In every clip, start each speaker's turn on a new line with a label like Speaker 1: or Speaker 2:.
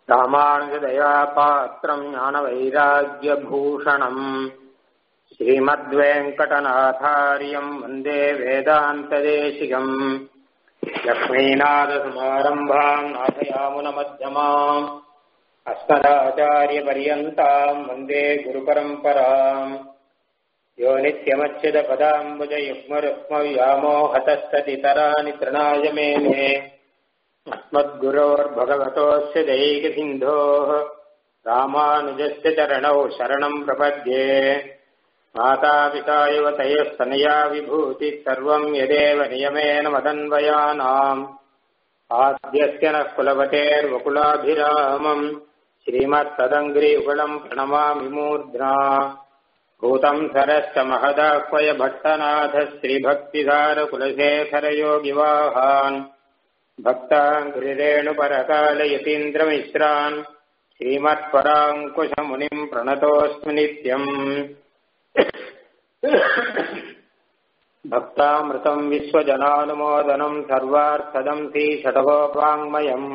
Speaker 1: ராமானுஜதயா பாத்திரம் ஞானவைராக்கியபூஷணம் ஸ்ரீமத்வேங்கடநாதாரியம் வந்தே வேதாந்ததேசிகம் லக்ஷ்மீநாதசமாரம்பாம் நாதயாமுனமध्यமாம் अस्मदाचार्यपर्यन्ताम् वन्दे गुरुपरम्पराम् यो नित्यमच्युतपदाम्बुजयुग्मरुक्मव्यामोहतस्ततितराणि तृणाय मेने अस्मद्गुरोर्भगवतोऽस्य दैकसिन्धोः रामानुजस्य चरणौ शरणम् प्रपद्ये मातापिता युवतयस्तनया विभूतिः सर्वम् यदेव नियमेन मदन्वयानाम् आद्यस्य नः कुलवतेर्वकुलाभिरामम् श्रीमत्तदङ्ग्रियुगलम् प्रणमामि मूर्ध्ना भूतम् सरश्च महदाह्वय भट्टनाथ श्रीभक्तिधारकुलशेखरयोगिवाहान् भक्ताङ्घ्रिरेणुपरकालयतीन्द्रमिश्रान् श्रीमत्पराङ्कुशमुनिम् प्रणतोऽस्मि नित्यम् भक्तामृतम् विश्वजनानुमोदनम् सर्वार्थदम् श्रीषडगोपाङ्मयम्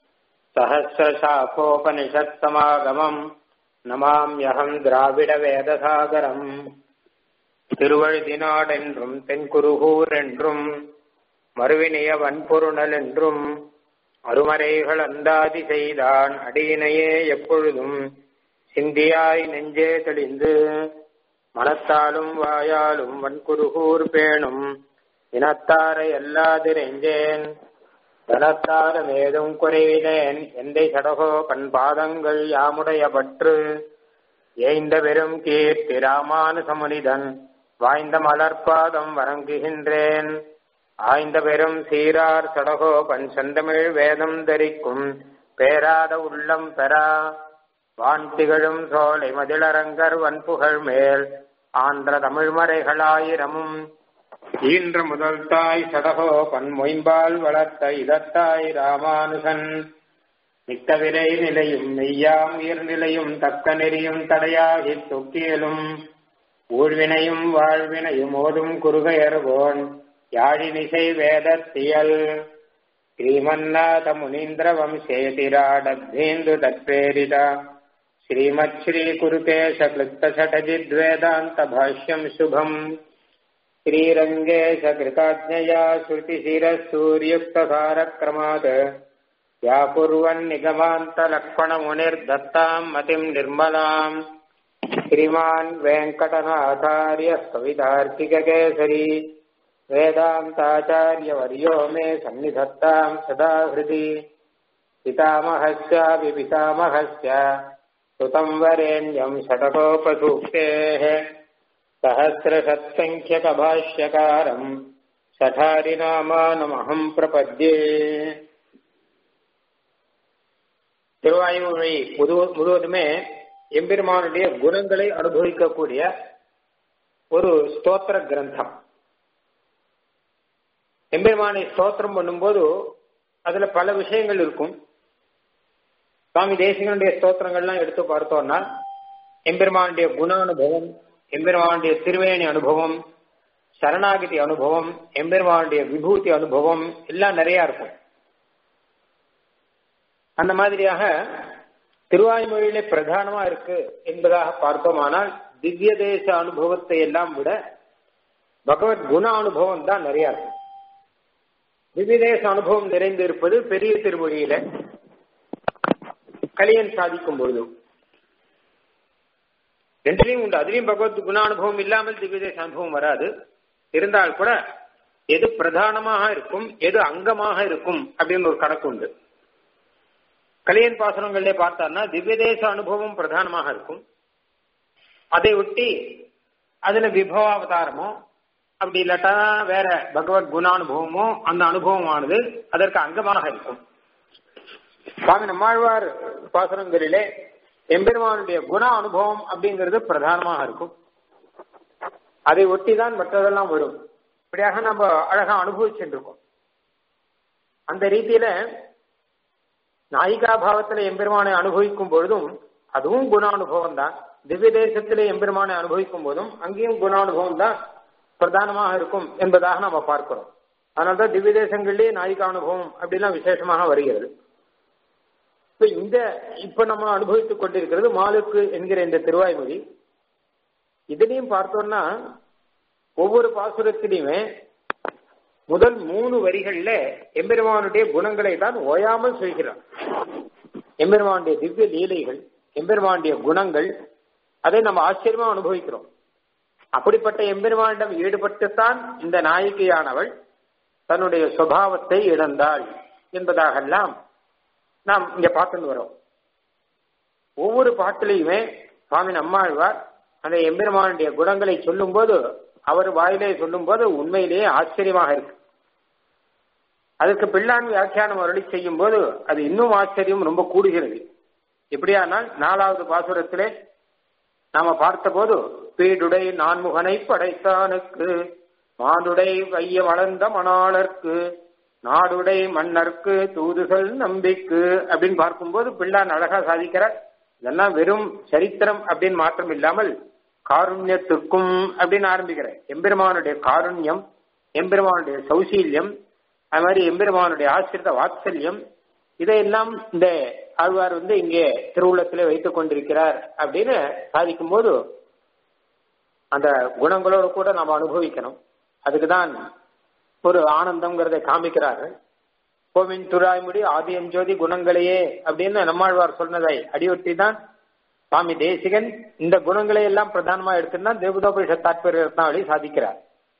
Speaker 1: सहस्रशाखोपनिषत्समागमम् நமாம்யகம் திராவிட வேதசாகரம் திருவழுதினாடென்றும் தென்குருகூர் என்றும் மறுவினைய வன்பொருணல் என்றும் அருமறைகள் அந்தாதி செய்தான் அடியினையே எப்பொழுதும் சிந்தியாய் நெஞ்சே தெளிந்து மனத்தாலும் வாயாலும் வன்குருகூர் பேணும் இனத்தாரை அல்லாதிரெஞ்சேன் தனத்தாலும் ஏதும் குறையிலேன் எந்தை சடகோ கண் பாதங்கள் யாமுடைய பற்று ஏய்ந்த பெரும் கீர்த்தி ராமானுசமுனிதன் வாய்ந்த மலர்பாதம் வணங்குகின்றேன் ஆய்ந்த பெரும் சீரார் சடகோ பன் செந்தமிழ் வேதம் தரிக்கும் பேராத உள்ளம் பெறா வான் திகழும் சோலை மதிலரங்கர் வன்புகழ் மேல் ஆன்ற தமிழ்மறைகளாயிரமும் ஈன்ற முதல் தாய் சடகோ பன்மொயம்பால் வளர்த்த இதத்தாய் ராமானுசன் மிக்க விரை நிலையும் மெய்யாம் உயிர்நிலையும் தக்க நெறியும் தடையாகி தொக்கியலும் ஊழ்வினையும் வாழ்வினையும் ஓதும் குறுகையர்கோன் யாழினிசை வேதத்தியல் ஸ்ரீமன்னாத முனீந்திர வம்சேதிராடத்தேந்து தத்பேரித ஸ்ரீமத் ஸ்ரீ குருகேஷ கிருத்த சடஜித்வேதாந்த பாஷ்யம் சுபம் श्रीरङ्गेशकृताज्ञया श्रुतिशिरः सूर्युक्तसारक्रमात् व्याकुर्वन्निगमान्तलक्ष्मणमुनिर्दत्ताम् मतिम् निर्मलाम् श्रीमान् वेङ्कटनाथार्यः कवितार्किककेसरी वेदान्ताचार्यवर्यो मे सन्निधत्ताम् सदा हृदि पितामहस्यापि पितामहस्य सुतम् वरेण्यम् षटकोपसूक्तेः सहस्रशत्सङ्ख्यकभाष्यकारम् சடாரிநாமானமகம் பிரபத்யே திருவாயுமொழி முழுவதுமே எம்பெருமானுடைய குணங்களை அனுபவிக்கக்கூடிய ஒரு ஸ்தோத்திர கிரந்தம் எம்பெருமானை ஸ்தோத்திரம் பண்ணும்போது அதுல பல விஷயங்கள் இருக்கும் சுவாமி தேசிகனுடைய ஸ்தோத்திரங்கள்லாம் எடுத்து பார்த்தோம்னா எம்பெருமானுடைய குண அனுபவம் எம்பெருமானுடைய திருவேணி அனுபவம் சரணாகிதி அனுபவம் எம்பெருமானுடைய விபூதி அனுபவம் எல்லாம் நிறைய இருக்கும் அந்த மாதிரியாக திருவாய்மொழியிலே பிரதானமா இருக்கு என்பதாக பார்த்தோமானால் திவ்ய தேச அனுபவத்தை எல்லாம் விட பகவத் குண அனுபவம் தான் நிறைய இருக்கும் திவ்ய தேச அனுபவம் நிறைந்து இருப்பது பெரிய திருமொழியில கலியன் சாதிக்கும் பொழுது ரெண்டுலையும் உண்டு அதுலயும் பகவத் குணானுபவம் இல்லாமல் திவ்யதேச அனுபவம் வராது இருந்தால் கூட எது பிரதானமாக இருக்கும் எது அங்கமாக இருக்கும் அப்படின்னு ஒரு கணக்கு உண்டு கலியன் பாசனங்களிலே பார்த்தார்னா திவ்யதேச அனுபவம் பிரதானமாக இருக்கும் அதை ஒட்டி அதுல விபவாவதாரமோ அப்படி இல்லாட்டா வேற பகவத் குணானுபவமோ அந்த அனுபவமானது அதற்கு அங்கமாக இருக்கும் சுவாமி நம்மாழ்வார் பாசனங்களிலே எம்பெருமானுடைய குண அனுபவம் அப்படிங்கிறது பிரதானமாக இருக்கும் அதை ஒட்டி தான் மற்றதெல்லாம் வரும் இப்படியாக நம்ம அழகா அனுபவிச்சுட்டு இருக்கோம் அந்த ரீதியில நாயிகா பாவத்துல எம்பெருமானை அனுபவிக்கும் பொழுதும் அதுவும் குணானுபவம் தான் திவ்ய தேசத்திலே எம்பெருமானை அனுபவிக்கும் போதும் அங்கேயும் குணானுபவம் தான் பிரதானமாக இருக்கும் என்பதாக நம்ம பார்க்கிறோம் அதனால்தான் திவ்ய தேசங்களிலே நாயிகா அனுபவம் அப்படிலாம் விசேஷமாக வருகிறது இப்ப இந்த இப்ப நம்ம அனுபவித்துக் கொண்டிருக்கிறது மாலுக்கு என்கிற இந்த திருவாய்மொழி இதுலயும் பார்த்தோம்னா ஒவ்வொரு பாசுரத்திலையுமே முதல் மூணு வரிகள்ல எம்பெருமானுடைய குணங்களை தான் ஓயாமல் சொல்கிறார் எம்பெருமானுடைய திவ்ய லீலைகள் எம்பெருமானுடைய குணங்கள் அதை நம்ம ஆச்சரியமா அனுபவிக்கிறோம் அப்படிப்பட்ட எம்பெருமானிடம் ஈடுபட்டுத்தான் இந்த நாயகியானவள் தன்னுடைய சுபாவத்தை இழந்தாள் என்பதாகலாம் நாம் இங்க பார்த்துட்டு வரோம் ஒவ்வொரு பாட்டிலையுமே சுவாமி நம்மாழ்வார் அந்த எம்பெருமானுடைய குணங்களை சொல்லும்போது அவர் வாயிலே சொல்லும்போது உண்மையிலேயே ஆச்சரியமாக இருக்கு அதுக்கு பிள்ளான் வியாக்கியானம் அருளி செய்யும் போது அது இன்னும் ஆச்சரியம் ரொம்ப கூடுகிறது எப்படியானால் நாலாவது பாசுரத்திலே நாம பார்த்தபோது பீடுடை நான்முகனை படைத்தானுக்கு மாடுடை வைய வளர்ந்த மணாளர்க்கு நாடுடை மன்னர்க்கு தூதுகள் நம்பிக்கு அப்படின்னு பார்க்கும்போது பிள்ளான் அழகா சாதிக்கிறார் இதெல்லாம் வெறும் சரித்திரம் அப்படின்னு மாற்றம் இல்லாமல் காருண்யத்துக்கும் அப்படின்னு ஆரம்பிக்கிறேன் எம்பெருமானுடைய காருண்யம் எம்பெருமானுடைய சௌசீல்யம் அது மாதிரி எம்பெருமானுடைய ஆசிரித வாத்சல்யம் இதையெல்லாம் இந்த ஆழ்வார் வந்து இங்கே திருவுள்ளத்திலே வைத்துக் கொண்டிருக்கிறார் அப்படின்னு சாதிக்கும் போது அந்த குணங்களோடு கூட நாம் அனுபவிக்கணும் அதுக்குதான் ஒரு ஆனந்தம்ங்கிறதை காமிக்கிறார்கள் கோவின் துராய்முடி ஆதியஞ்சோதி குணங்களையே அப்படின்னு நம்மாழ்வார் சொன்னதை அடியொட்டி தான் சுவாமி தேசிகன் இந்த குணங்களை எல்லாம் பிரதானமா எடுத்துன்னா தேவதோபனிஷ தாற்பரிய ரத்னாவளி சாதிக்கிறார்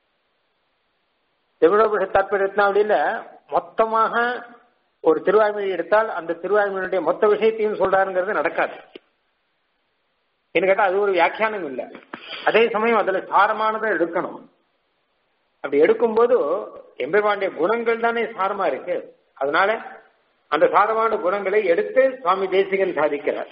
Speaker 1: தேவதோபனிஷ தாற்பரிய ரத்னாவளியில மொத்தமாக ஒரு திருவாய்மொழி எடுத்தால் அந்த திருவாய்மொழியுடைய மொத்த விஷயத்தையும் சொல்றாருங்கிறது நடக்காது என்ன கேட்டா அது ஒரு வியாக்கியானம் இல்லை அதே சமயம் அதுல சாரமானதை எடுக்கணும் அப்படி எடுக்கும்போது எம்பெருமானுடைய குணங்கள் தானே சாரமா இருக்கு அதனால அந்த சாரமான குணங்களை எடுத்து சுவாமி தேசிகன் சாதிக்கிறார்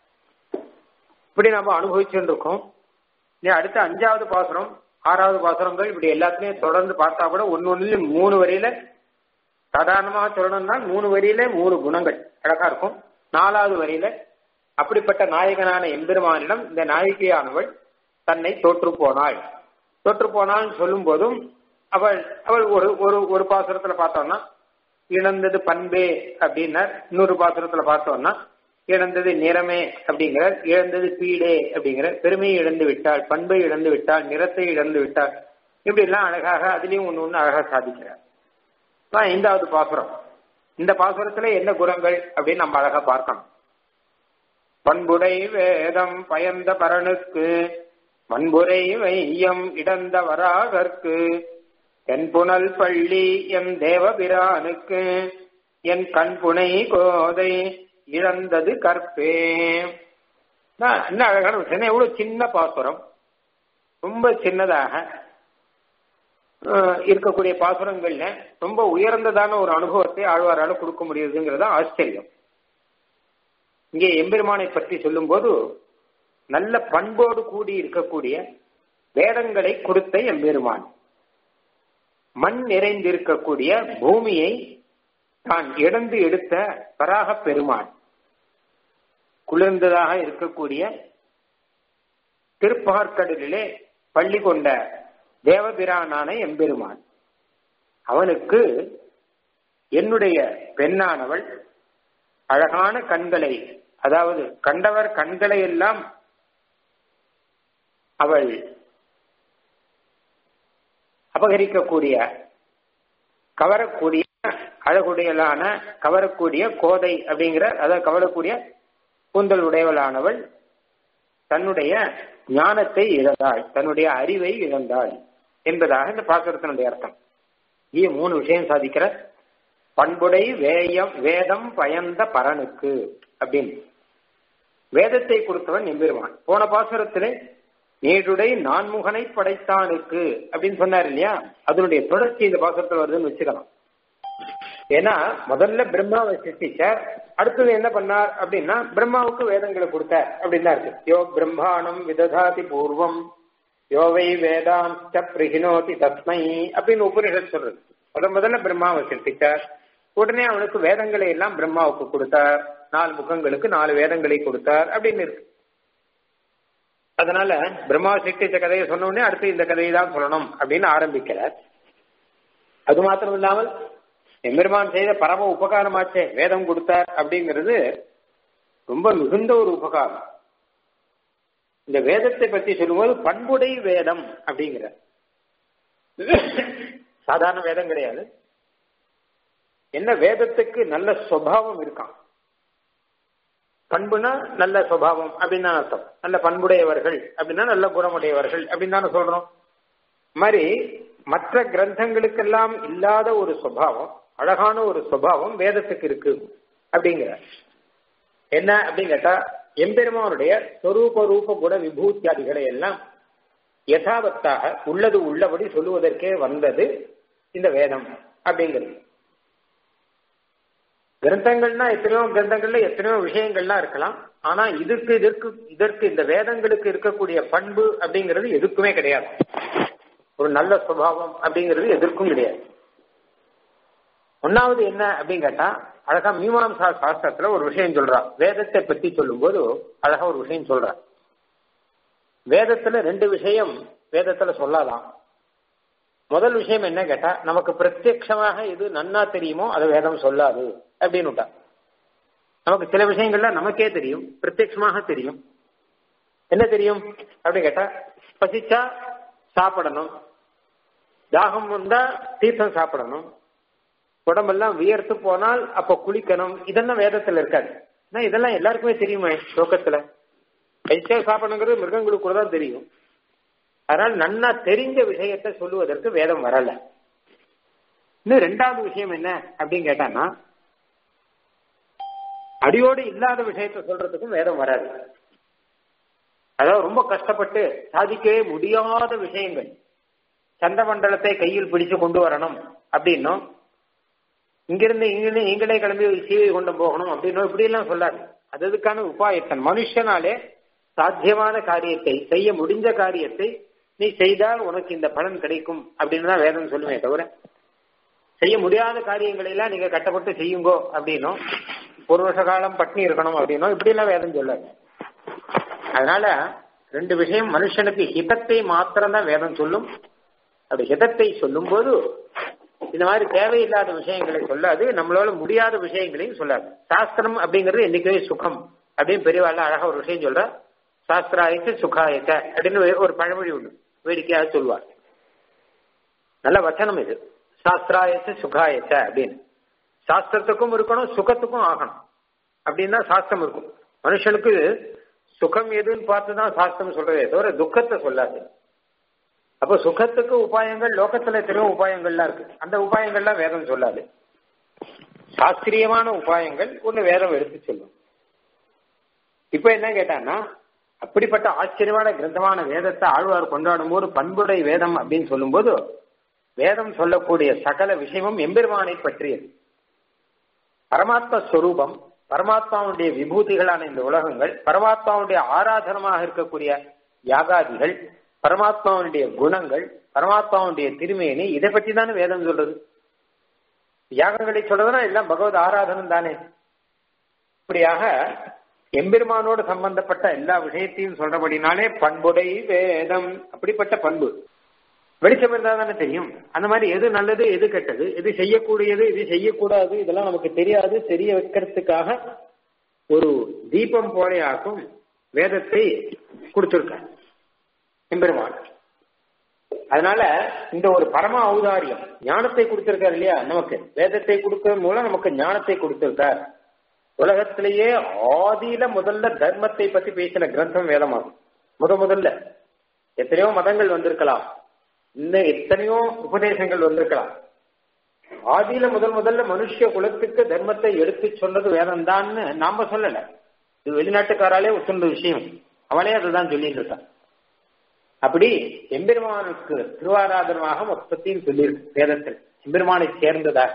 Speaker 1: இப்படி நம்ம அனுபவிச்சுட்டு இருக்கோம் அடுத்த அஞ்சாவது பாசுரம் ஆறாவது பாசுரங்கள் இப்படி எல்லாத்துலயும் தொடர்ந்து பார்த்தா கூட ஒன்னு ஒன்னுலயும் மூணு வரியில சாதாரணமாக சொல்லணும்னா மூணு வரியில மூணு குணங்கள் அழகா இருக்கும் நாலாவது வரியில அப்படிப்பட்ட நாயகனான எம்பெருமானிடம் இந்த நாயகியானவள் தன்னை தோற்று போனாள் தோற்று போனாள் சொல்லும் போதும் அவள் அவள் ஒரு ஒரு ஒரு பாசுரத்துல பார்த்தோம்னா இழந்தது பண்பே அப்படின்னார் இன்னொரு பாசுரத்துல பார்த்தோம்னா இழந்தது நிறமே அப்படிங்கிற இழந்தது பீடே அப்படிங்கிற பெருமையை இழந்து விட்டாள் பண்பை இழந்து விட்டாள் நிறத்தை இழந்து விட்டாள் இப்படி எல்லாம் அழகாக அதுலயும் ஒண்ணு ஒண்ணு அழகா சாதிக்கிறார் ஐந்தாவது பாசுரம் இந்த பாசுரத்துல என்ன குணங்கள் அப்படின்னு நம்ம அழகா பார்க்கணும் பண்புடை வேதம் பயந்த பரனுக்கு மண்புரை வையம் இடந்த வராகற்கு என் புனல் பள்ளி என் தேவபிரானுக்கு என் கண்புனை கோதை இழந்தது கற்பே என்ன அழகான விஷயம் எவ்வளவு சின்ன பாசுரம் ரொம்ப சின்னதாக இருக்கக்கூடிய பாசுரங்கள்ல ரொம்ப உயர்ந்ததான ஒரு அனுபவத்தை ஆழ்வாரால கொடுக்க முடியுதுங்கிறது ஆச்சரியம் இங்கே எம்பெருமானை பற்றி சொல்லும் போது நல்ல பண்போடு கூடி இருக்கக்கூடிய வேதங்களை கொடுத்த எம்பெருமான் மண் நிறைந்திருக்கக்கூடிய பூமியை தான் இழந்து எடுத்த பராக பெருமான் குளிர்ந்ததாக இருக்கக்கூடிய திருப்பார்க்கடலிலே பள்ளி கொண்ட தேவபிரானான எம்பெருமான் அவனுக்கு என்னுடைய பெண்ணானவள் அழகான கண்களை அதாவது கண்டவர் கண்களை எல்லாம் அவள் அபகரிக்கக்கூடிய கவரக்கூடிய அழகுடையலான கவரக்கூடிய கோதை அப்படிங்கிற அதாவது கவரக்கூடிய கூந்தல் உடையவளானவள் தன்னுடைய ஞானத்தை இழந்தாள் தன்னுடைய அறிவை இழந்தாள் என்பதாக இந்த பாசுரத்தினுடைய அர்த்தம் இது மூணு விஷயம் சாதிக்கிற பண்புடை வேயம் வேதம் பயந்த பரனுக்கு அப்படின்னு வேதத்தை கொடுத்தவன் எம்பெருமான் போன பாசுரத்திலே நேருடை நான்முகனை படைத்தானுக்கு அப்படின்னு சொன்னார் இல்லையா அதனுடைய தொடர்ச்சி இந்த பாசுரத்தில் வருதுன்னு வச்சுக்கலாம் ஏன்னா முதல்ல பிரம்மாவை சிருஷ்டிச்சார் அடுத்தது என்ன பண்ணார் அப்படின்னா பிரம்மாவுக்கு வேதங்களை கொடுத்தார் அப்படின்னு தான் இருக்கு யோ பிரம்மாணம் விததாதி பூர்வம் யோவை வேதாம் பிரகினோதி தஸ்மை அப்படின்னு உபனிஷத் சொல்றது முத முதல்ல பிரம்மாவை சிருஷ்டிச்சார் உடனே அவனுக்கு வேதங்களை எல்லாம் பிரம்மாவுக்கு கொடுத்தார் நாலு முகங்களுக்கு நாலு வேதங்களை கொடுத்தார் அப்படின்னு இருக்கு அதனால பிரம்மா சிருஷ்டிச்ச கதையை சொன்ன உடனே அடுத்து இந்த கதையை தான் சொல்லணும் அப்படின்னு ஆரம்பிக்கிறார் அது மாத்திரம் இல்லாமல் எம்பெருமான் செய்த பரம உபகாரமாச்சே வேதம் கொடுத்தார் அப்படிங்கிறது ரொம்ப மிகுந்த ஒரு உபகாரம் இந்த வேதத்தை பத்தி சொல்லும்போது பண்புடை வேதம் அப்படிங்கிற சாதாரண வேதம் கிடையாது என்ன வேதத்துக்கு நல்ல சுவாவம் இருக்கான் பண்புனா நல்ல சுவாவம் அப்படின்னு தான் அர்த்தம் நல்ல பண்புடையவர்கள் அப்படின்னா நல்ல குணமுடையவர்கள் அப்படின்னு தானே சொல்றோம் மாதிரி மற்ற கிரந்தங்களுக்கெல்லாம் இல்லாத ஒரு சுவாவம் அழகான ஒரு சுவாவம் வேதத்துக்கு இருக்கு அப்படிங்கிற என்ன அப்படின்னு கேட்டா எம்பெருமானுடைய சொரூப ரூப குண விபூத்தியாதிகளை எல்லாம் யதாவத்தாக உள்ளது உள்ளபடி சொல்லுவதற்கே வந்தது இந்த வேதம் அப்படிங்கிறது கிரந்தங்கள்னா எத்தனையோ கிரந்தங்கள்ல எத்தனையோ விஷயங்கள்லாம் இருக்கலாம் ஆனா இதுக்கு இதற்கு இதற்கு இந்த வேதங்களுக்கு இருக்கக்கூடிய பண்பு அப்படிங்கிறது எதுக்குமே கிடையாது ஒரு நல்ல சுபாவம் அப்படிங்கிறது எதற்கும் கிடையாது ஒன்னாவது என்ன அப்படின்னு கேட்டா அழகா மீமாம்சா சாஸ்திரத்துல ஒரு விஷயம் சொல்றா வேதத்தை பத்தி சொல்லும் போது அழகா ஒரு விஷயம் சொல்றா வேதத்துல ரெண்டு விஷயம் வேதத்துல சொல்லலாம் முதல் விஷயம் என்ன கேட்டா நமக்கு பிரத்யட்சமாக எது நன்னா தெரியுமோ அதை வேதம் சொல்லாது அப்படின்னு விட்டா நமக்கு சில விஷயங்கள்ல நமக்கே தெரியும் பிரத்யட்சமாக தெரியும் என்ன தெரியும் அப்படின்னு கேட்டா பசிச்சா சாப்பிடணும் தாகம் வந்தா தீர்த்தம் சாப்பிடணும் உடம்பெல்லாம் வியர்த்து போனால் அப்ப குளிக்கணும் இதெல்லாம் வேதத்துல இருக்காது இதெல்லாம் எல்லாருக்குமே தெரியுமே லோக்கத்துல பைசா சாப்பிடணுங்கிறது மிருகங்களுக்கு கூட தான் தெரியும் அதனால நன்னா தெரிஞ்ச விஷயத்த சொல்லுவதற்கு வேதம் வரல இன்னும் ரெண்டாவது விஷயம் என்ன அப்படின்னு கேட்டான்னா அடியோடு இல்லாத விஷயத்த சொல்றதுக்கும் வேதம் வராது அதாவது ரொம்ப கஷ்டப்பட்டு சாதிக்கவே முடியாத விஷயங்கள் சந்த மண்டலத்தை கையில் பிடிச்சு கொண்டு வரணும் அப்படின்னும் இங்கிருந்து இங்கிருந்து நீங்களே கிளம்பி சீவை கொண்டு போகணும் அப்படின்னும் இப்படி எல்லாம் சொல்லாது அது அதுக்கான உபாயத்தன் மனுஷனாலே சாத்தியமான காரியத்தை செய்ய முடிஞ்ச காரியத்தை நீ செய்தால் உனக்கு இந்த பலன் கிடைக்கும் அப்படின்னு தான் வேதம் சொல்லுமே தவிர செய்ய முடியாத காரியங்களை எல்லாம் நீங்க கட்டப்பட்டு செய்யுங்கோ அப்படின்னும் ஒரு வருஷ காலம் பட்னி இருக்கணும் அப்படின்னும் இப்படி எல்லாம் வேதம் சொல்லாது அதனால ரெண்டு விஷயம் மனுஷனுக்கு ஹிதத்தை மாத்திரம்தான் வேதம் சொல்லும் அப்படி ஹிதத்தை சொல்லும் போது இந்த மாதிரி தேவையில்லாத விஷயங்களை சொல்லாது நம்மளால முடியாத விஷயங்களையும் சொல்லாது சாஸ்திரம் அப்படிங்கிறது என்னைக்குமே சுகம் அப்படின்னு பெரியவாள் அழகா ஒரு விஷயம் சொல்ற சாஸ்திராயத்து சுகாயத்த அப்படின்னு ஒரு பழமொழி உண்டு வேடிக்கையாக சொல்வார் நல்ல வச்சனம் இது சாஸ்திராயத்து சுகாயத்த அப்படின்னு சாஸ்திரத்துக்கும் இருக்கணும் சுகத்துக்கும் ஆகணும் அப்படின்னா சாஸ்திரம் இருக்கும் மனுஷனுக்கு சுகம் எதுன்னு பார்த்துதான் சாஸ்திரம் சொல்றதே தவிர துக்கத்தை சொல்லாது அப்போ சுகத்துக்கு உபாயங்கள் லோகத்துல எத்தனையோ உபாயங்கள்லாம் இருக்கு அந்த உபாயங்கள்லாம் வேதம் சொல்லாது சாஸ்திரியமான உபாயங்கள் ஒண்ணு வேதம் எடுத்து சொல்லும் இப்ப என்ன கேட்டான்னா அப்படிப்பட்ட ஆச்சரியமான கிரந்தமான வேதத்தை ஆழ்வார் கொண்டாடும் போது பண்புடை வேதம் அப்படின்னு சொல்லும்போது வேதம் சொல்லக்கூடிய சகல விஷயமும் எம்பெருமானை பற்றியது பரமாத்ம ஸ்வரூபம் பரமாத்மாவுடைய விபூதிகளான இந்த உலகங்கள் பரமாத்மாவுடைய ஆராதனமாக இருக்கக்கூடிய யாகாதிகள் பரமாத்மாவுடைய குணங்கள் பரமாத்மாவுடைய திருமேனி இதை பற்றி தானே வேதம் சொல்றது யாகங்களை சொல்றதுனா எல்லாம் பகவத் ஆராதனம் தானே இப்படியாக எம்பெருமானோடு சம்பந்தப்பட்ட எல்லா விஷயத்தையும் சொல்றபடினாலே பண்புடை வேதம் அப்படிப்பட்ட பண்பு வெளிச்சம் இருந்தா தானே தெரியும் அந்த மாதிரி எது நல்லது எது கெட்டது எது செய்யக்கூடியது எது செய்யக்கூடாது இதெல்லாம் நமக்கு தெரியாது தெரிய வைக்கிறதுக்காக ஒரு தீபம் போலையாக்கும் வேதத்தை கொடுத்திருக்க எம்பெருமான் அதனால இந்த ஒரு பரம ஔதாரியம் ஞானத்தை கொடுத்திருக்காரு இல்லையா நமக்கு வேதத்தை கொடுக்கறது மூலம் நமக்கு ஞானத்தை கொடுத்திருக்கார் உலகத்திலேயே ஆதியில முதல்ல தர்மத்தை பத்தி பேசின கிரந்தம் வேதமாகும் முத முதல்ல எத்தனையோ மதங்கள் வந்திருக்கலாம் இன்னும் எத்தனையோ உபதேசங்கள் வந்திருக்கலாம் ஆதியில முதல் முதல்ல மனுஷ குலத்துக்கு தர்மத்தை எடுத்து சொன்னது வேதம் தான்னு நாம சொல்லல இது வெளிநாட்டுக்காராலே சொன்ன விஷயம் அவனே அதுதான் சொல்லிட்டு இருக்கான் அப்படி எம்பெருமானுக்கு திருவாராதனமாக மொத்தத்தையும் சொல்லியிருக்கு வேதத்தில் எம்பெருமானை சேர்ந்ததாக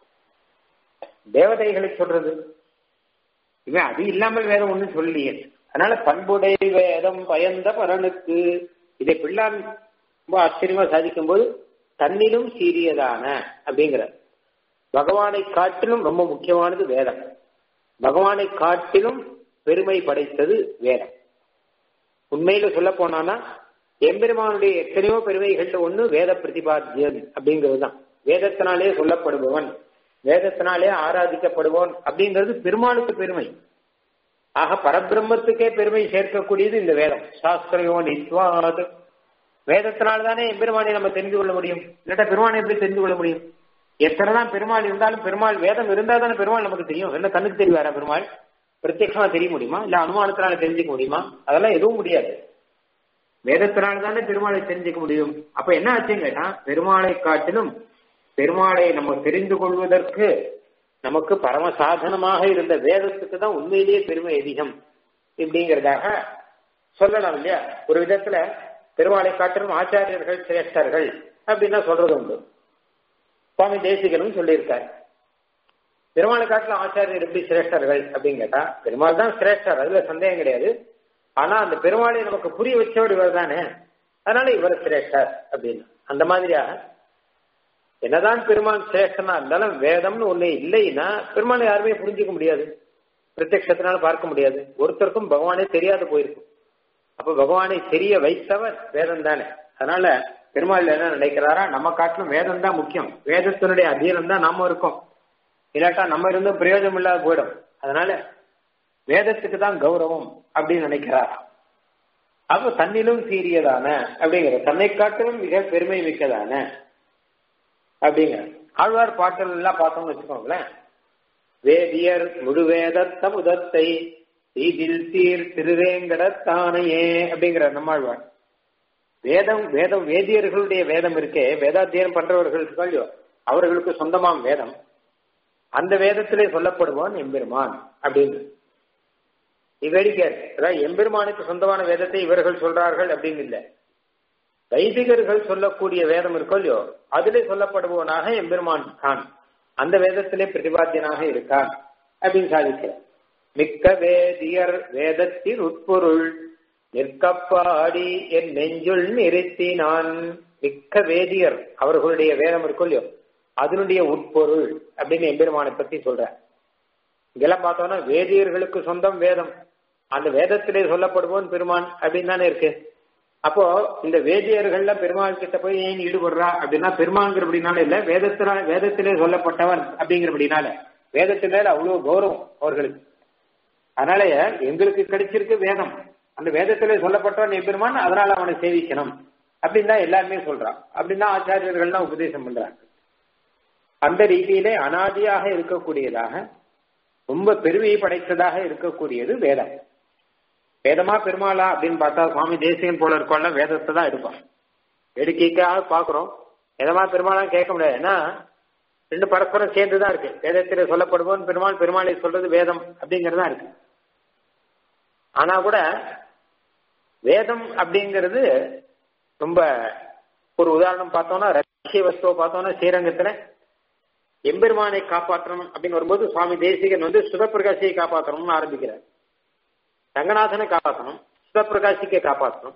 Speaker 1: தேவதைகளை சொல்றது இவன் அது இல்லாமல் வேற ஒண்ணும் சொல்லலையே அதனால பண்புடை வேதம் பயந்த பரனுக்கு இதை பிள்ளான் ரொம்ப ஆச்சரியமா சாதிக்கும் போது தன்னிலும் சீரியதான அப்படிங்கிற பகவானை காட்டிலும் ரொம்ப முக்கியமானது வேதம் பகவானை காட்டிலும் பெருமை படைத்தது வேதம் உண்மையில சொல்ல போனானா எம்பெருமானுடைய எத்தனையோ பெருமைகள்ல ஒண்ணு வேத பிரதிபாத்தியன் அப்படிங்கிறது தான் வேதத்தினாலே சொல்லப்படுபவன் வேதத்தினாலே ஆராதிக்கப்படுவோன் அப்படிங்கிறது பெருமாளுக்கு பெருமை ஆக பரபிரம்மத்துக்கே பெருமை சேர்க்கக்கூடியது இந்த வேதம் சாஸ்திரையோ நித்வாது வேதத்தினால தானே எம்பெருமானை நம்ம தெரிந்து கொள்ள முடியும் இல்லாட்டா பெருமானை எப்படி தெரிந்து கொள்ள முடியும் எத்தனைதான் பெருமாள் இருந்தாலும் பெருமாள் வேதம் இருந்தா தானே பெருமாள் நமக்கு தெரியும் என்ன கண்ணுக்கு தெரிவாரா பெருமாள் பிரத்யட்சமா தெரிய முடியுமா இல்ல அனுமானத்தினால தெரிஞ்சுக்க முடியுமா அதெல்லாம் எதுவும் முடியாது வேதத்தினால தானே பெருமாளை தெரிஞ்சுக்க முடியும் அப்ப என்ன ஆச்சுன்னு கேட்டா பெருமாளை காட்டிலும் பெருமாளை நம்ம தெரிந்து கொள்வதற்கு நமக்கு பரம சாதனமாக இருந்த வேதத்துக்கு தான் உண்மையிலேயே பெருமை அதிகம் இப்படிங்கிறதாக சொல்லலாம் இல்லையா ஒரு விதத்துல பெருமாளை காட்டிலும் ஆச்சாரியர்கள் சிரேஷ்டர்கள் அப்படின்னா சொல்றது உண்டு சுவாமி தேசிகனும் சொல்லியிருக்கார் பெருமாளை காட்டிலும் ஆச்சாரியர் எப்படி சிரேஷ்டர்கள் அப்படின்னு கேட்டா பெருமாள் தான் சிரேஷ்டர் அதுல சந்தேகம் கிடையாது ஆனா அந்த பெருமாளை நமக்கு புரிய வச்சவர் இவர் தானே அதனால இவர் சிரேஷ்டர் அப்படின்னு அந்த மாதிரியாக என்னதான் பெருமாள் சிரேஷ்டனா இருந்தாலும் வேதம்னு ஒண்ணு இல்லைன்னா பெருமாளை யாருமே புரிஞ்சுக்க முடியாது பிரத்யட்சத்தினால பார்க்க முடியாது ஒருத்தருக்கும் பகவானே தெரியாது போயிருக்கும் அப்ப பகவானை தெரிய வைத்தவர் வேதம் தானே அதனால பெருமாள் என்ன நினைக்கிறாரா நம்ம காட்டிலும் வேதம் தான் முக்கியம் வேதத்தினுடைய அதீனம் தான் நாம இருக்கோம் இல்லாட்டா நம்ம இருந்தும் பிரயோஜனம் இல்லாத போயிடும் அதனால வேதத்துக்கு தான் கௌரவம் அப்படின்னு நினைக்கிறாரா அப்ப தன்னிலும் சீரியதான அப்படிங்கிற தன்னை காட்டிலும் மிக பெருமை மிக்கதான அப்படிங்கிற ஆழ்வார் பாட்டல் எல்லாம் பார்த்தோம்னு வச்சுக்கோங்களேன் வேதியர் முழுவேத தமுதத்தை இதில் சீர் திருவேங்கடத்தானையே அப்படிங்கிற நம்மாழ்வார் வேதம் வேதம் வேதியர்களுடைய வேதம் இருக்கே வேதாத்தியனம் பண்றவர்களுக்கு இல்லையோ அவர்களுக்கு சொந்தமாம் வேதம் அந்த வேதத்திலே சொல்லப்படுவான் எம்பெருமான் அப்படின்னு இவ்வேடிக்கையார் அதாவது எம்பெருமானுக்கு சொந்தமான வேதத்தை இவர்கள் சொல்றார்கள் அப்படின்னு இல்லை வைதிகர்கள் சொல்லக்கூடிய வேதம் இருக்கோ இல்லையோ அதிலே சொல்லப்படுபவனாக எம்பெருமான் கான் அந்த வேதத்திலே பிரதிபாத்தியனாக இருக்கான் அப்படின்னு சாதிக்கிறார் மிக்க வேதியர் வேதத்தின் உட்பொருள் நிற்கப்பாடி என் நெஞ்சுள் நிறுத்தினான் மிக்க வேதியர் அவர்களுடைய வேதம் இருக்கும் இல்லையோ அதனுடைய உட்பொருள் அப்படின்னு எம்பெருமானை பத்தி சொல்ற இதெல்லாம் பார்த்தோம்னா வேதியர்களுக்கு சொந்தம் வேதம் அந்த வேதத்திலே சொல்லப்படுவோன் பெருமான் அப்படின்னு தானே இருக்கு அப்போ இந்த வேதியர்கள்ல பெருமாள் கிட்ட போய் ஏன் ஈடுபடுறா அப்படின்னா பெருமாங்கிறபடினால இல்ல வேதத்தினால வேதத்திலே சொல்லப்பட்டவன் அப்படிங்கிறபடினால வேதத்தின் மேல அவ்வளவு கௌரவம் அவர்களுக்கு அதனால எங்களுக்கு கிடைச்சிருக்கு வேதம் அந்த வேதத்திலே சொல்லப்பட்டவன் எம்பெருமான் அதனால அவனை சேவிக்கணும் அப்படின்னு தான் எல்லாருமே சொல்றான் அப்படின்னு தான் ஆச்சாரியர்கள்லாம் உபதேசம் பண்றாங்க அந்த ரீதியிலே அனாதியாக இருக்கக்கூடியதாக ரொம்ப பெருமையை படைத்ததாக இருக்கக்கூடியது வேதம் வேதமா பெருமாளா அப்படின்னு பார்த்தா சுவாமி தேசியன் போல இருக்கோம்ல வேதத்தை தான் எடுப்பான் வேடிக்கைக்காக பாக்குறோம் வேதமா பெருமாளா கேட்க முடியாது ஏன்னா ரெண்டு பரஸ்பரம் சேர்ந்துதான் இருக்கு வேதத்திலே சொல்லப்படுவோம் பெருமாள் பெருமாளை சொல்றது வேதம் அப்படிங்கறதா இருக்கு ஆனா கூட வேதம் அப்படிங்கிறது ரொம்ப ஒரு உதாரணம் பார்த்தோம்னா ரகசிய வஸ்துவை பார்த்தோம்னா ஸ்ரீரங்கத்துல எம்பெருமானை காப்பாற்றணும் அப்படின்னு வரும்போது சுவாமி தேசிகன் வந்து சுதப்பிரகாசியை காப்பாற்றணும்னு ஆரம்பிக்கிறார் ரங்கநாதனை காப்பாற்றணும் சிவபிரகாசிக்கை காப்பாற்றணும்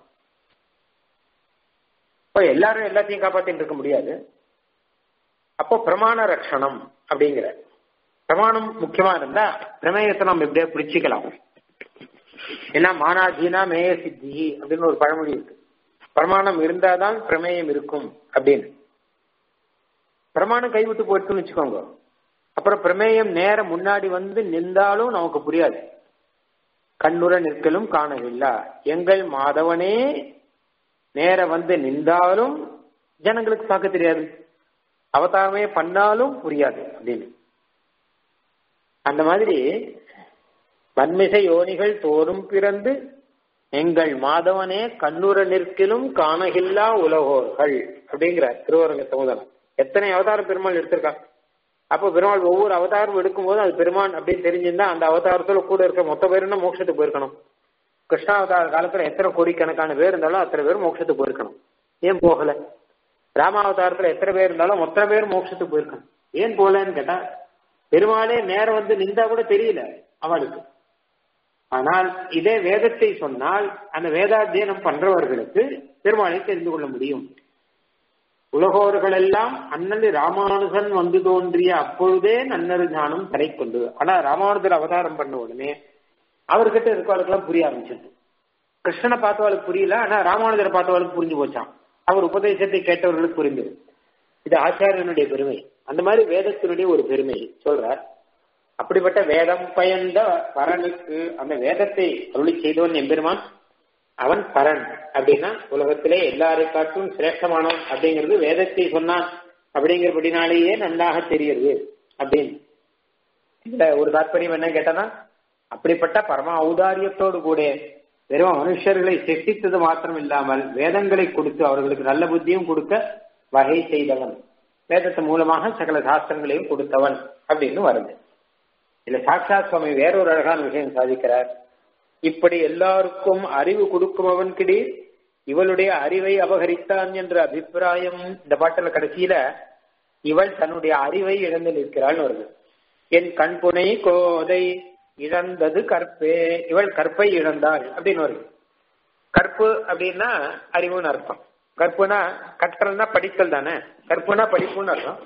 Speaker 1: இப்போ எல்லாரும் எல்லாத்தையும் காப்பாத்திட்டு இருக்க முடியாது அப்போ பிரமாண ரட்சணம் அப்படிங்கிற பிரமாணம் முக்கியமா இருந்தா பிரமேயத்தை நம்ம எப்படியா பிடிச்சிக்கலாம் ஏன்னா மானாதீனா மேய சித்தி அப்படின்னு ஒரு பழமொழி இருக்கு பிரமாணம் இருந்தாதான் பிரமேயம் இருக்கும் அப்படின்னு பிரமாணம் கைவிட்டு போயிட்டுன்னு வச்சுக்கோங்க அப்புறம் பிரமேயம் நேர முன்னாடி வந்து நின்றாலும் நமக்கு புரியாது கண்ணுற நிற்கலும் காணவில்லை எங்கள் மாதவனே நேர வந்து நின்றாலும் ஜனங்களுக்கு பார்க்க தெரியாது அவதாரமே பண்ணாலும் புரியாது அப்படின்னு அந்த மாதிரி வன்மிசை யோனிகள் தோறும் பிறந்து எங்கள் மாதவனே கண்ணுற நிற்கிலும் காணகில்லா உலகோர்கள் அப்படிங்கிற திருவரங்க சமுதாயம் எத்தனை அவதார பெருமாள் எடுத்திருக்காங்க அப்போ பெருமாள் ஒவ்வொரு அவதாரம் எடுக்கும்போது அது பெருமான் அப்படின்னு தெரிஞ்சிருந்தா அந்த அவதாரத்துல கூட இருக்க மொத்த பேருன்னா மோட்சத்துக்கு போயிருக்கணும் கிருஷ்ணாவதார காலத்துல எத்தனை கோடிக்கணக்கான பேர் இருந்தாலும் அத்தனை பேர் மோட்சத்துக்கு போயிருக்கணும் ஏன் போகல ராமாவதாரத்துல எத்தனை பேர் இருந்தாலும் மொத்த பேர் மோட்சத்துக்கு போயிருக்கணும் ஏன் போகலன்னு கேட்டா பெருமாளே நேரம் வந்து நின்றா கூட தெரியல அவளுக்கு ஆனால் இதே வேதத்தை சொன்னால் அந்த வேதாத்தியனம் பண்றவர்களுக்கு பெருமாளை தெரிந்து கொள்ள முடியும் உலகோர்கள் எல்லாம் அண்ணன் ராமானுஜன் வந்து தோன்றிய அப்பொழுதே நன்னரு ஞானம் தரை கொண்டு ஆனா ராமானுஜர் அவதாரம் பண்ண உடனே அவர்கிட்ட இருக்கவளுக்கெல்லாம் புரிய ஆரம்பிச்சது கிருஷ்ணனை பார்த்தவளுக்கு புரியல ஆனா ராமானுஜரை பார்த்தவளுக்கு புரிஞ்சு போச்சான் அவர் உபதேசத்தை கேட்டவர்களுக்கு புரிந்தது இது ஆச்சாரியனுடைய பெருமை அந்த மாதிரி வேதத்தினுடைய ஒரு பெருமை சொல்றார் அப்படிப்பட்ட வேதம் பயந்த பரனுக்கு அந்த வேதத்தை அருளி செய்தவன் எம்பெருமான் அவன் பரன் அப்படின்னா உலகத்திலே எல்லாரை காட்டும் சிரேஷ்டமானவன் அப்படிங்கிறது வேதத்தை சொன்னான் அப்படிங்கிறபடினாலேயே நன்றாக தெரியுது அப்படின்னு இதுல ஒரு தாற்பயம் என்ன கேட்டனா அப்படிப்பட்ட பரம ஔதாரியத்தோடு கூட வெறும் மனுஷர்களை சிருஷ்டித்தது மாத்திரம் இல்லாமல் வேதங்களை கொடுத்து அவர்களுக்கு நல்ல புத்தியும் கொடுக்க வகை செய்தவன் வேதத்து மூலமாக சகல சாஸ்திரங்களையும் கொடுத்தவன் அப்படின்னு வருது இல்ல சாட்சாத் சுவாமி வேறொரு அழகான விஷயம் சாதிக்கிறார் இப்படி எல்லாருக்கும் அறிவு கொடுக்குமவன் கிடை இவளுடைய அறிவை அபகரித்தான் என்ற அபிப்பிராயம் இந்த பாட்டுல கடைசியில இவள் தன்னுடைய அறிவை இழந்து நிற்கிறாள் வருது என் கண்புனை கோதை இழந்தது கற்பே இவள் கற்பை இழந்தாள் அப்படின்னு வருது கற்பு அப்படின்னா அறிவுன்னு அர்த்தம் கற்புனா கற்றல்னா படித்தல் தானே கற்புனா படிப்புன்னு அர்த்தம்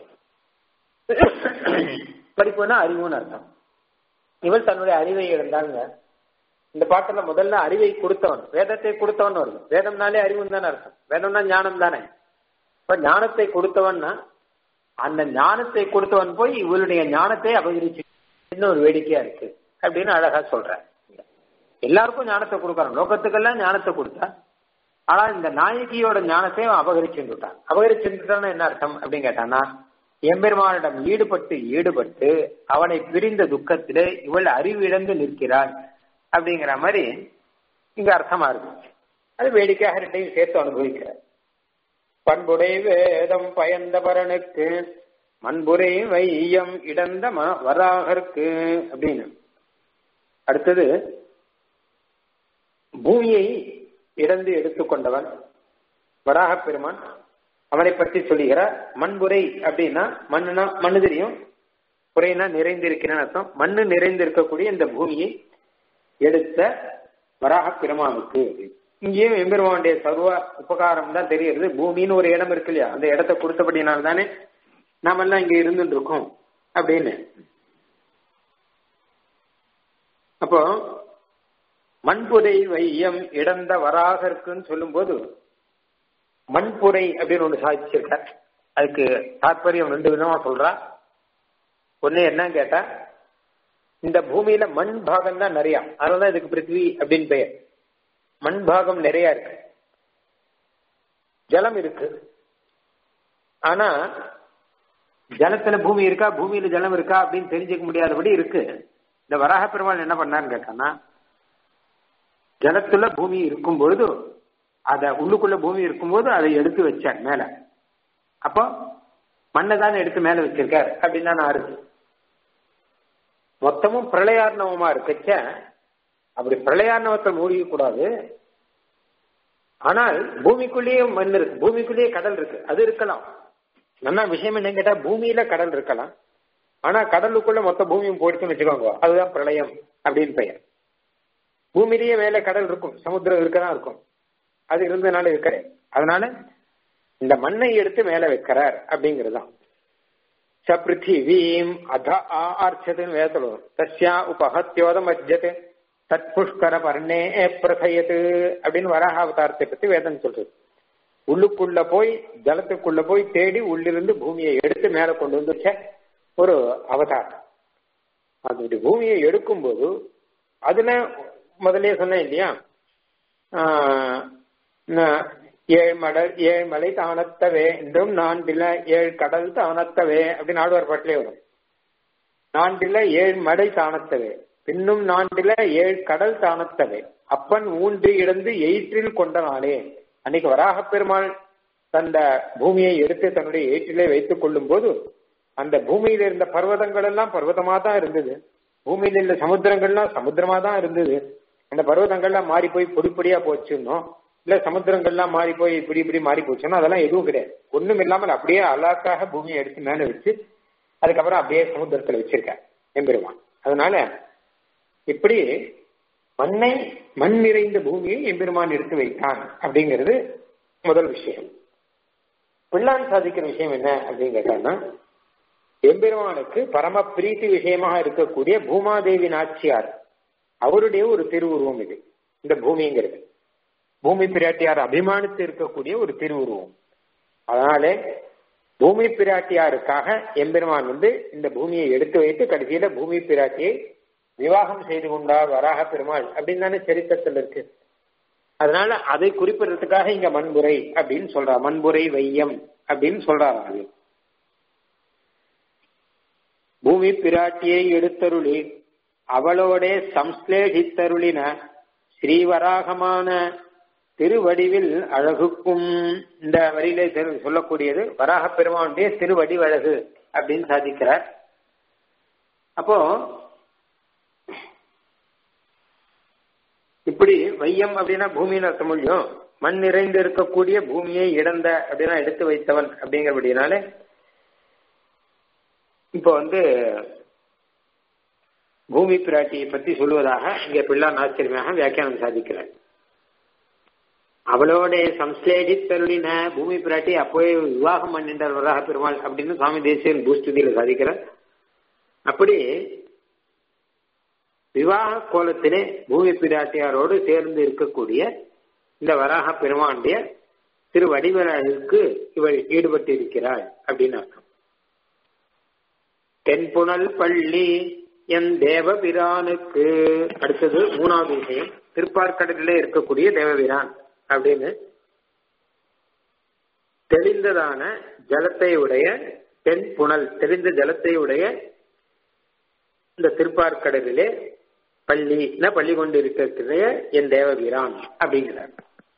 Speaker 1: படிப்புனா அறிவுன்னு அர்த்தம் இவள் தன்னுடைய அறிவை இழந்தாங்க இந்த பாட்டுல முதல்ல அறிவை கொடுத்தவன் வேதத்தை கொடுத்தவன் வருது வேதம்னாலே அறிவுன்னு தானே அர்த்தம் வேதம்னா ஞானம் தானே இப்ப ஞானத்தை கொடுத்தவன்னா அந்த ஞானத்தை கொடுத்தவன் போய் இவளுடைய ஞானத்தை அபகரிச்சு இன்னொரு வேடிக்கையா இருக்கு அப்படின்னு அழகா சொல்ற எல்லாருக்கும் ஞானத்தை கொடுக்கறான் லோகத்துக்கெல்லாம் ஞானத்தை கொடுத்தா ஆனா இந்த நாயகியோட ஞானத்தை அவன் அபகரிச்சுட்டான் அபகரிச்சுட்டான்னு என்ன அர்த்தம் அப்படின்னு கேட்டானா எம்பெருமானிடம் ஈடுபட்டு ஈடுபட்டு அவனை பிரிந்த துக்கத்திலே இவள் அறிவு இழந்து நிற்கிறாள் அப்படிங்கிற மாதிரி இங்க அர்த்தமா இருக்கு அது வேடிக்கையாக ரெண்டையும் சேர்த்து அனுபவிக்கிறார் பண்புடை வேதம் பயந்த பரனுக்கு மண்புரை வையம் இடந்த வராகருக்கு அப்படின்னு அடுத்தது பூமியை இடந்து எடுத்துக்கொண்டவன் வராக பெருமான் அவனை பற்றி சொல்லுகிறார் மண்புரை அப்படின்னா மண்ணுனா மண்ணு தெரியும் புரைனா நிறைந்திருக்கிறேன் அர்த்தம் மண்ணு நிறைந்திருக்கக்கூடிய இந்த பூமியை எடுத்த வராக பெருமானுக்கு இங்கேயும் எம்பெருமானுடைய சர்வ உபகாரம் தான் தெரியுது பூமின்னு ஒரு இடம் இருக்கு இல்லையா அந்த இடத்த கொடுத்தபடினால தானே நாம எல்லாம் இங்க இருந்துட்டு இருக்கோம் அப்படின்னு அப்போ மண்புரை வையம் இடந்த வராக இருக்குன்னு சொல்லும் போது மண்புரை அப்படின்னு ஒண்ணு சாதிச்சிருக்க அதுக்கு தாற்பயம் ரெண்டு விதமா சொல்றா ஒண்ணு என்ன கேட்டா இந்த பூமியில மண் பாகம் தான் நிறைய அதனாலதான் இதுக்கு பிருத்திவி அப்படின்னு பெயர் மண் பாகம் நிறைய இருக்கு ஜலம் இருக்கு ஆனா ஜலத்துல பூமி இருக்கா பூமியில ஜலம் இருக்கா அப்படின்னு தெரிஞ்சுக்க முடியாதபடி இருக்கு இந்த வராக பெருமாள் என்ன பண்ணான்னு கேட்டானா ஜலத்துல பூமி இருக்கும் பொழுது அத உள்ளுக்குள்ள பூமி இருக்கும்போது அதை எடுத்து வச்சார் மேல அப்போ மண்ணை தானே எடுத்து மேல வச்சிருக்கார் அப்படின்னு தான் ஆறுது மொத்தமும் பிரளயார்ணவமா இருக்கச்ச அப்படி பிரளயார்ணவத்தை மூழ்க கூடாது ஆனால் பூமிக்குள்ளேயே மண் இருக்கு பூமிக்குள்ளேயே கடல் இருக்கு அது இருக்கலாம் நல்லா விஷயம் என்னன்னு கேட்டா பூமியில கடல் இருக்கலாம் ஆனா கடலுக்குள்ள மொத்த பூமியும் போயிடுச்சுன்னு வச்சுக்கோங்க அதுதான் பிரளயம் அப்படின்னு பெயர் பூமியிலேயே மேல கடல் இருக்கும் சமுத்திரம் இருக்கதான் இருக்கும் அது இருந்ததுனால இருக்கிற அதனால இந்த மண்ணை எடுத்து மேல வைக்கிறார் அப்படிங்கிறதுதான் ச பிருத்திவீம் அத ஆர்ச்சதுன்னு வேதத்தில் வரும் தஸ்யா உபஹத்தியோதம் அஜ்ஜது தத் புஷ்கர பர்ணே பிரசயது அப்படின்னு வராக அவதாரத்தை பத்தி வேதம் சொல்றது உள்ளுக்குள்ள போய் ஜலத்துக்குள்ள போய் தேடி உள்ளிருந்து பூமியை எடுத்து மேல கொண்டு வந்து வச்ச ஒரு அவதாரம் அது பூமியை எடுக்கும்போது அதுல முதலே சொன்னேன் இல்லையா ஏழு மடல் ஏழு மலை தானத்தவே என்றும் நான்கில ஏழு கடல் தானத்தவே அப்படின்னு ஆழ்வார் பாட்டிலே வரும் நான்கில ஏழு மடை தானத்தவே பின்னும் நான்கில ஏழு கடல் தானத்தவே அப்பன் ஊன்றி இழந்து எயிற்றில் கொண்ட நாளே அன்னைக்கு வராக பெருமாள் தந்த பூமியை எடுத்து தன்னுடைய ஏற்றிலே வைத்துக் கொள்ளும் போது அந்த பூமியில இருந்த பர்வதங்கள் எல்லாம் பர்வதமா தான் இருந்தது பூமியில இருந்த சமுத்திரங்கள்லாம் சமுத்திரமா தான் இருந்தது அந்த பர்வதங்கள்லாம் மாறி போய் பொடி பொடியா போச்சுன்னோம் இல்ல சமுத்திரங்கள்லாம் மாறி போய் இப்படி இப்படி மாறி போச்சுன்னா அதெல்லாம் எதுவும் கிடையாது ஒண்ணும் இல்லாமல் அப்படியே அல்லாக்காக பூமியை எடுத்து மேல வச்சு அதுக்கப்புறம் அப்படியே சமுத்திரத்துல வச்சிருக்கேன் எம்பெருமான் அதனால இப்படி மண்ணை மண் நிறைந்த பூமியை எம்பெருமான் எடுத்து வைத்தான் அப்படிங்கிறது முதல் விஷயம் பிள்ளான் சாதிக்கிற விஷயம் என்ன அப்படின்னு கேட்டான்னா எம்பெருமானுக்கு பரம பிரீத்தி விஷயமாக இருக்கக்கூடிய பூமாதேவி நாச்சியார் அவருடைய ஒரு திருவுருவம் இது இந்த பூமிங்கிறது பூமி பிராட்டியார் அபிமானித்து இருக்கக்கூடிய ஒரு திருவுருவம் அதனாலே பூமி பிராட்டியாருக்காக எம்பெருமான் வந்து இந்த பூமியை எடுத்து வைத்து கடைசியில பூமி பிராட்டியை விவாகம் செய்து கொண்டார் வராக பெருமாள் அப்படின்னு தானே சரித்திரத்தில் இருக்கு அதனால அதை குறிப்பிடுறதுக்காக இங்க மண்புரை அப்படின்னு சொல்றா மண்புரை வையம் அப்படின்னு சொல்றாரு அது பூமி பிராட்டியை எடுத்தருளி அவளோட சம்ஸ்லேஷித்தருளின ஸ்ரீவராகமான திருவடிவில் அழகுக்கும் இந்த வரியிலே சொல்லக்கூடியது வராக பெருமானுடைய திருவடிவழகு அப்படின்னு சாதிக்கிறார் அப்போ இப்படி வையம் அப்படின்னா பூமியின் அர்த்தம் முடியும் மண் நிறைந்து இருக்கக்கூடிய பூமியை இடந்த அப்படின்னா எடுத்து வைத்தவன் அப்படிங்கிறபடினால இப்போ வந்து பூமி பிராட்டியை பற்றி சொல்லுவதாக இங்க பிள்ளான் ஆச்சரியமாக வியாக்கியானம் சாதிக்கிறார் அவளோட சம்ஸ்லேஷித்தருளின பூமி பிராட்டி அப்போவே விவாகம் பண்ணின்றார் வராக பெருமாள் அப்படின்னு சுவாமி தேசியன் பூஸ்துதியில சாதிக்கிறார் அப்படி விவாக கோலத்திலே பூமி பிராட்டியாரோடு சேர்ந்து இருக்கக்கூடிய இந்த வராக பெருமானுடைய திரு வடிவழகுக்கு இவள் ஈடுபட்டு இருக்கிறாள் அப்படின்னு அர்த்தம் தென்புணல் பள்ளி என் தேவபிரானுக்கு அடுத்தது மூணாவது விஷயம் திருப்பார்கடலிலே இருக்கக்கூடிய தேவபிரான் அப்படின்னு தெளிந்ததான ஜலத்தை உடைய தென் புனல் தெளிந்த ஜலத்தை உடைய இந்த திருப்பார்கடலிலே பள்ளி பள்ளி கொண்டு இருக்கிற என் தேவவீரான் அப்படிங்கிறார்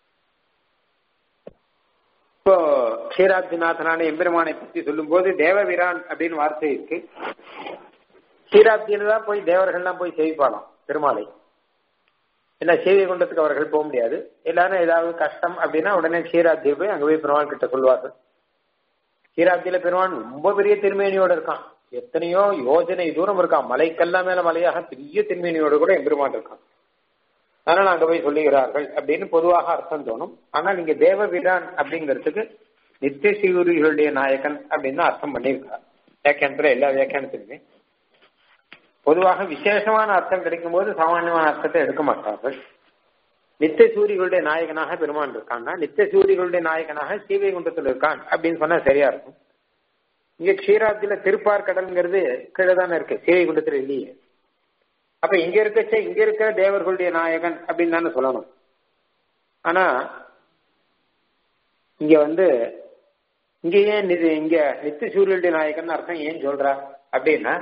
Speaker 1: இப்போ க்ஷீராப்திநாதனான எம்பெருமானை பற்றி சொல்லும் போது தேவவீரான் அப்படின்னு வார்த்தை இருக்கு க்ஷீராப்தியில தான் போய் தேவர்கள்லாம் போய் சேவிப்பாளாம் பெருமாளை என்ன சேவை கொண்டதுக்கு அவர்கள் போக முடியாது எல்லாரும் ஏதாவது கஷ்டம் அப்படின்னா உடனே க்ஷீராப்தியை போய் அங்க போய் பெருமாள் கிட்ட சொல்லுவார்கள் க்ஷீராப்தியில பெருமாள் ரொம்ப பெரிய திருமேனியோட இருக்கான் எத்தனையோ யோஜனை தூரம் இருக்கான் மலைக்கெல்லாம் மேல மலையாக பெரிய திருமேனியோட கூட எம்பெருமான் இருக்கான் அதனால அங்க போய் சொல்லுகிறார்கள் அப்படின்னு பொதுவாக அர்த்தம் தோணும் ஆனால் இங்க தேவ வீரான் அப்படிங்கிறதுக்கு நித்திய சிவரிகளுடைய நாயகன் அப்படின்னு தான் அர்த்தம் பண்ணியிருக்கார் வியாக்கியானத்துல எல்லா வியாக்கியானத்திலுமே பொதுவாக விசேஷமான அர்த்தம் கிடைக்கும் போது சாமானியமான அர்த்தத்தை எடுக்க மாட்டார்கள் நித்திய சூரிகளுடைய நாயகனாக பெருமான் இருக்கான்னா நித்திய சூரிகளுடைய நாயகனாக சீவைகுண்டத்தில் இருக்கான் அப்படின்னு சொன்னா சரியா இருக்கும் இங்க க்ஷீராப்தியில திருப்பார் கடல்ங்கிறது கீழே தானே இருக்கு சீவைகுண்டத்துல இல்லையே அப்ப இங்க இருக்கச்சே இங்க இருக்கிற தேவர்களுடைய நாயகன் அப்படின்னு தானே சொல்லணும் ஆனா இங்க வந்து இங்க ஏன் இது இங்க நித்திய சூரியனுடைய நாயகன் அர்த்தம் ஏன் சொல்றா அப்படின்னா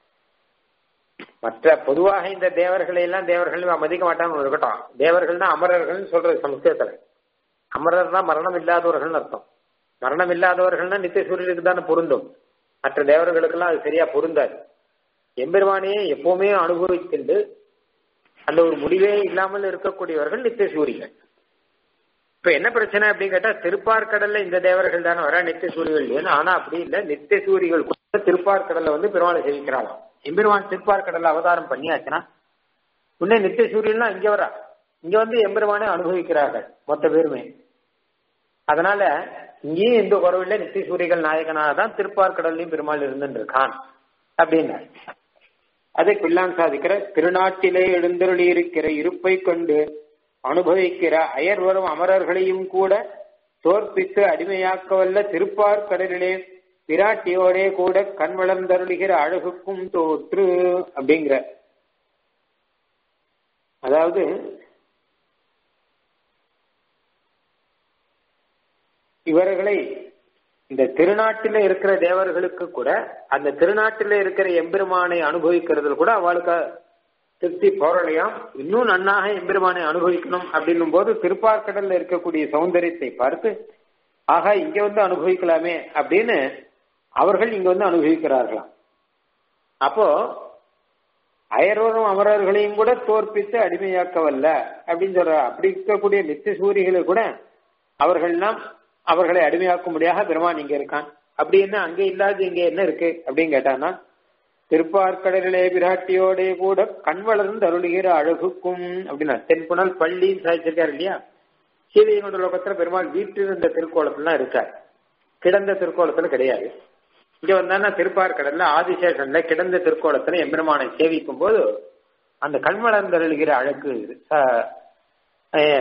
Speaker 1: மற்ற பொதுவாக இந்த தேவர்களை எல்லாம் தேவர்கள் மதிக்க மாட்டான்னு இருக்கட்டும் தேவர்கள்னா அமரர்கள் சொல்றது சமஸ்கிருதத்துல அமரர் தான் மரணம் இல்லாதவர்கள் அர்த்தம் மரணம் இல்லாதவர்கள்னா நித்திய சூரியனுக்கு தானே பொருந்தும் மற்ற தேவர்களுக்கெல்லாம் அது சரியா பொருந்தாது எம்பெருமானையே எப்பவுமே அனுபவித்துண்டு அந்த ஒரு முடிவே இல்லாமல் இருக்கக்கூடியவர்கள் நித்திய சூரியன் இப்ப என்ன பிரச்சனை அப்படின்னு கேட்டா திருப்பார்கடல்ல இந்த தேவர்கள் தானே வர நித்திய சூரியர்கள் ஆனா அப்படி இல்ல நித்திய சூரிகள் கூட திருப்பார்கடல்ல வந்து பெருமாளை சேவிக்கிறாளாம் எம்பெருமான் திருப்பார்கடல்ல அவதாரம் பண்ணியாச்சுன்னா உடனே நித்திய சூரியன்லாம் இங்க வரா இங்க வந்து எம்பெருமானை அனுபவிக்கிறார்கள் மொத்த பேருமே அதனால இங்கேயும் எந்த குறவில்லை நித்திய சூரியகள் நாயகனாக தான் திருப்பார்கடல்லையும் பெருமாள் இருந்துட்டு இருக்கான் அப்படின்னா அதை பிள்ளான் சாதிக்கிற திருநாட்டிலே எழுந்தருளி இருக்கிற இருப்பை கொண்டு அனுபவிக்கிற அயர் வரும் அமரர்களையும் கூட தோற்பித்து அடிமையாக்க வல்ல திருப்பார்கடலிலே பிராட்டியோடே கூட கண் வளர்ந்தருளுகிற அழகுக்கும் தோற்று அப்படிங்கிற அதாவது இவர்களை இந்த திருநாட்டில இருக்கிற தேவர்களுக்கு கூட அந்த திருநாட்டில இருக்கிற எம்பெருமானை அனுபவிக்கிறதுல கூட அவளுக்கு திருப்தி போரலையாம் இன்னும் நன்னாக எம்பெருமானை அனுபவிக்கணும் அப்படின்னும் போது திருப்பார்கடல்ல இருக்கக்கூடிய சௌந்தரியத்தை பார்த்து ஆகா இங்க வந்து அனுபவிக்கலாமே அப்படின்னு அவர்கள் இங்க வந்து அனுபவிக்கிறார்களாம் அப்போ அயர்வரும் அமரர்களையும் கூட தோற்பித்து அடிமையாக்கவல்ல அப்படின்னு சொல்ற அப்படி இருக்கக்கூடிய நித்திய சூரிகளை கூட அவர்கள்லாம் அவர்களை அடிமையாக்கும்படியாக பெருமான் இங்க இருக்கான் அப்படி என்ன அங்கே இல்லாத இங்க என்ன இருக்கு அப்படின்னு கேட்டானா திருப்பார்கடலிலே பிராட்டியோட கூட கண் வளர்ந்து அருளுகிற அழகுக்கும் அப்படின்னா தென்புணல் பள்ளின்னு சாதிச்சிருக்காரு இல்லையா சீதையனோட லோகத்துல பெருமாள் வீட்டிருந்த திருக்கோலத்துலாம் இருக்கார் கிடந்த திருக்கோலத்துல கிடையாது இங்க வந்தானா திருப்பார்கடல்ல ஆதிசேஷன்ல கிடந்த திருக்கோலத்துல எம்பெருமானை சேவிக்கும் போது அந்த கண் வளர்ந்து அருளுகிற அழகு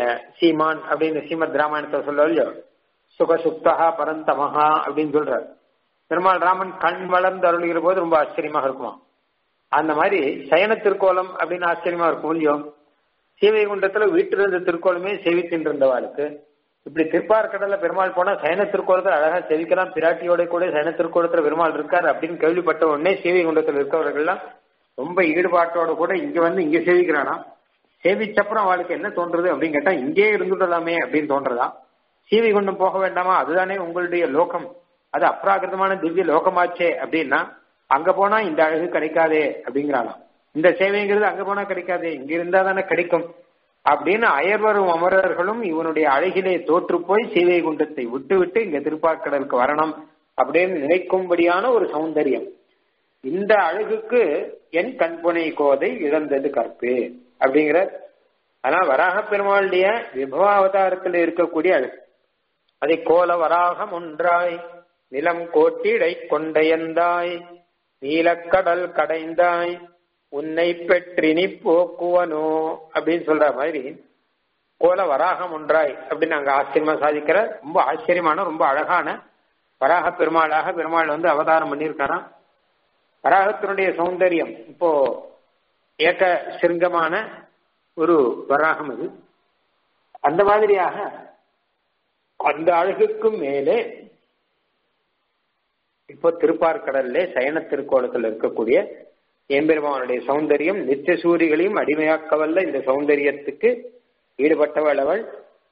Speaker 1: சீமான் அப்படின்னு ஸ்ரீமத் ராமாயணத்தை சொல்ல இல்லையோ சுகசுப்தா பரந்தமஹா அப்படின்னு சொல்றாரு பெருமாள் ராமன் கண் வளர்ந்து அருளுகிற போது ரொம்ப ஆச்சரியமாக இருக்குமா அந்த மாதிரி சயன திருக்கோலம் அப்படின்னு ஆச்சரியமா இருக்கும் இல்லையோ சீவைகுண்டத்துல வீட்டிலிருந்த திருக்கோலமே செவிக்கின்ற இருந்தவாளுக்கு இப்படி திருப்பார்கடல்ல பெருமாள் போனா சயன திருக்கோலத்துல அழகா செவிக்கலாம் பிராட்டியோட கூட சயன திருக்கோலத்துல பெருமாள் இருக்காரு அப்படின்னு கேள்விப்பட்ட உடனே சீவைகுண்டத்துல இருக்கவர்கள்லாம் ரொம்ப ஈடுபாட்டோட கூட இங்க வந்து இங்க சேவிக்கிறானா சேவிச்சப்புறம் அவளுக்கு என்ன தோன்றது அப்படின்னு கேட்டா இங்கே இருந்துடலாமே அப்படின்னு தோன்றதா சீவி குண்டம் போக வேண்டாமா அதுதானே உங்களுடைய லோகம் அது அப்ராகிருதமான திவ்ய லோகமாச்சே அப்படின்னா அங்க போனா இந்த அழகு கிடைக்காதே அப்படிங்கிறானாம் இந்த சேவைங்கிறது அங்க போனா கிடைக்காதே இங்க இருந்தா தானே கிடைக்கும் அப்படின்னு அயர்வரும் அமரர்களும் இவனுடைய அழகிலே தோற்று போய் சீவை குண்டத்தை விட்டு விட்டு இங்க திருப்பார்க்கடலுக்கு வரணும் அப்படின்னு நினைக்கும்படியான ஒரு சௌந்தரியம் இந்த அழகுக்கு என் கண்புனை கோதை இழந்தது கற்பு அப்படிங்கிற ஆனா வராக பெருமாளுடைய விபவாவதாரத்தில் இருக்கக்கூடிய அழகு அதை கோல வராகம் ஒன்றாய் நிலம் கோட்டிடை கொண்டையந்தாய் நீலக்கடல் கடைந்தாய் உன்னை பெற்றினி போக்குவனோ அப்படின்னு சொல்ற மாதிரி கோல வராகம் ஒன்றாய் அப்படின்னு அங்க ஆச்சரியமா சாதிக்கிற ரொம்ப ஆச்சரியமான ரொம்ப அழகான வராக பெருமாளாக பெருமாள் வந்து அவதாரம் பண்ணியிருக்காராம் வராகத்தினுடைய சௌந்தரியம் இப்போ ஏக சிருங்கமான ஒரு வராகம் அது அந்த மாதிரியாக அந்த அழகுக்கும் மேலே இப்போ திருப்பார்கடல்ல சயன திருக்கோலத்தில் இருக்கக்கூடிய எம்பெருமானுடைய சௌந்தரியம் நித்திய சூரிகளையும் அடிமையாக்கவல்ல இந்த சௌந்தரியத்துக்கு ஈடுபட்டவள் அவள்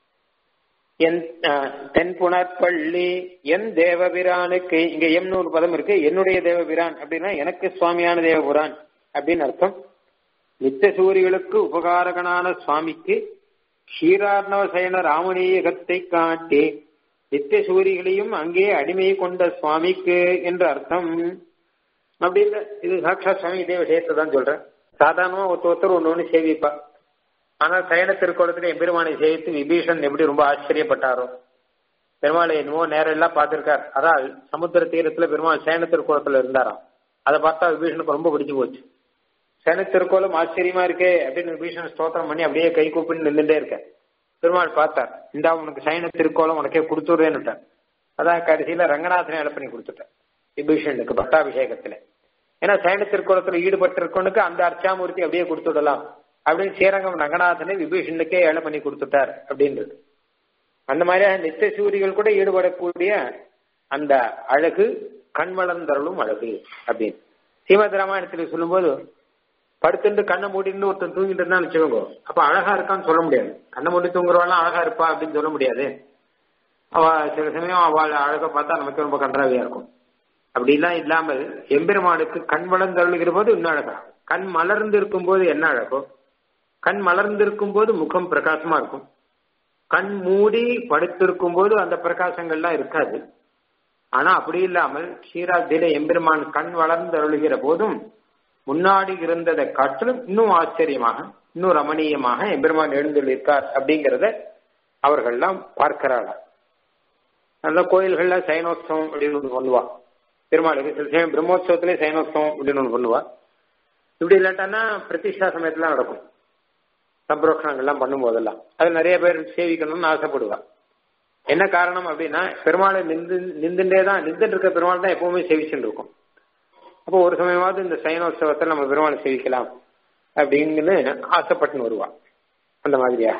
Speaker 1: என் தென்புணர்பள்ளி என் தேவபிரானுக்கு இங்க எம்னு ஒரு பதம் இருக்கு என்னுடைய தேவபிரான் அப்படின்னா எனக்கு சுவாமியான தேவபுரான் அப்படின்னு அர்த்தம் நித்திய சூரிகளுக்கு உபகாரகனான சுவாமிக்கு க்ஷீரார்ணவ சயன ராமணீயகத்தை காட்டி நித்திய சூரிகளையும் அங்கே அடிமை கொண்ட சுவாமிக்கு என்று அர்த்தம் அப்படி இல்லை இது சாட்சா சுவாமி இதே விஷயத்தை தான் சொல்றேன் சாதாரணமா ஒருத்தர் ஒருத்தர் ஒன்று ஒன்று சேவிப்பா ஆனால் சயன திருக்கோலத்துல எம்பெருமானை சேவித்து விபீஷன் எப்படி ரொம்ப ஆச்சரியப்பட்டாரோ பெருமாளை என்னமோ நேரம் எல்லாம் பார்த்திருக்கார் அதான் சமுத்திர தீரத்துல பெருமாள் சயன திருக்கோலத்துல இருந்தாராம் அதை பார்த்தா விபீஷனுக்கு ரொம்ப பிடிச்சு போச்சு சயன திருக்கோலம் ஆச்சரியமா இருக்கே அப்படின்னு விபீஷன் ஸ்தோத்திரம் பண்ணி அப்படியே கை கூப்பின்னு நின்றுட்டே இருக்க பெருமாள் பார்த்தார் இந்தா உனக்கு சயன திருக்கோலம் உனக்கே கொடுத்துடுறேன்னுட்டார் அதான் கடைசியில ரங்கநாதனை அழை பண்ணி கொடுத்துட்டேன் விபீஷனுக்கு பட்டாபிஷேகத்துல ஏன்னா சயன திருக்கோலத்துல ஈடுபட்டிருக்கவனுக்கு அந்த அர்ச்சாமூர்த்தி அப்படியே கொடுத்துடலாம் அப்படின்னு ஸ்ரீரங்கம் ரங்கநாதனை விபீஷனுக்கே ஏழை பண்ணி கொடுத்துட்டார் அப்படின்றது அந்த மாதிரியாக நித்திய சூரிகள் கூட ஈடுபடக்கூடிய அந்த அழகு கண்மலர்ந்தருளும் அழகு அப்படின்னு ஸ்ரீமத் ராமாயணத்தில் சொல்லும்போது படுத்துட்டு கண்ணை மூடிட்டு ஒருத்தன் தூங்கிட்டு இருந்தான்னு வச்சுக்கோங்க அப்ப அழகா இருக்கான்னு சொல்ல முடியாது கண்ணை மூடி தூங்குறவாள் அழகா இருப்பா அப்படின்னு சொல்ல முடியாது அவ சில சமயம் அவள் அழகை பார்த்தா நமக்கு ரொம்ப கன்றாவியா இருக்கும் அப்படிலாம் இல்லாமல் எம்பெருமானுக்கு கண் வளர்ந்தருளுகிற போது இன்னும் அழகா கண் மலர்ந்து இருக்கும் போது என்ன அழகோ கண் மலர்ந்திருக்கும் போது முகம் பிரகாசமா இருக்கும் கண் மூடி படுத்திருக்கும் போது அந்த பிரகாசங்கள்லாம் இருக்காது ஆனா அப்படி இல்லாமல் ஷீராத்தில எம்பெருமான் கண் வளர்ந்து அருளுகிற போதும் முன்னாடி இருந்ததை காட்டிலும் இன்னும் ஆச்சரியமாக இன்னும் ரமணீயமாக எம்பெருமான் எழுந்துள்ளிருக்கார் அப்படிங்கிறத அவர்கள்லாம் பார்க்கிறார்கள் நல்ல கோயில்கள்ல சைனோத்சவம் அப்படின்னு ஒன்று பண்ணுவா பெருமாளுக்கு சில சமயம் பிரம்மோத்சவத்திலே சைனோத்சவம் அப்படின்னு ஒன்று பண்ணுவா இப்படி இல்லாட்டானா பிரதிஷ்டா சமயத்துல நடக்கும் சம்பரோஷணங்கள்லாம் பண்ணும் போதெல்லாம் அது நிறைய பேர் சேவிக்கணும்னு ஆசைப்படுவா என்ன காரணம் அப்படின்னா பெருமாளை நின்று நின்றுட்டே தான் நின்றுட்டு இருக்க பெருமாள் தான் எப்பவுமே சேவிச்சுட்டு இருக்கும் அப்போ ஒரு சமயமாவது இந்த சயனோத்சவத்தில் நம்ம பெருமாளை சேவிக்கலாம் அப்படின்னு ஆசைப்பட்டு வருவா அந்த மாதிரியாக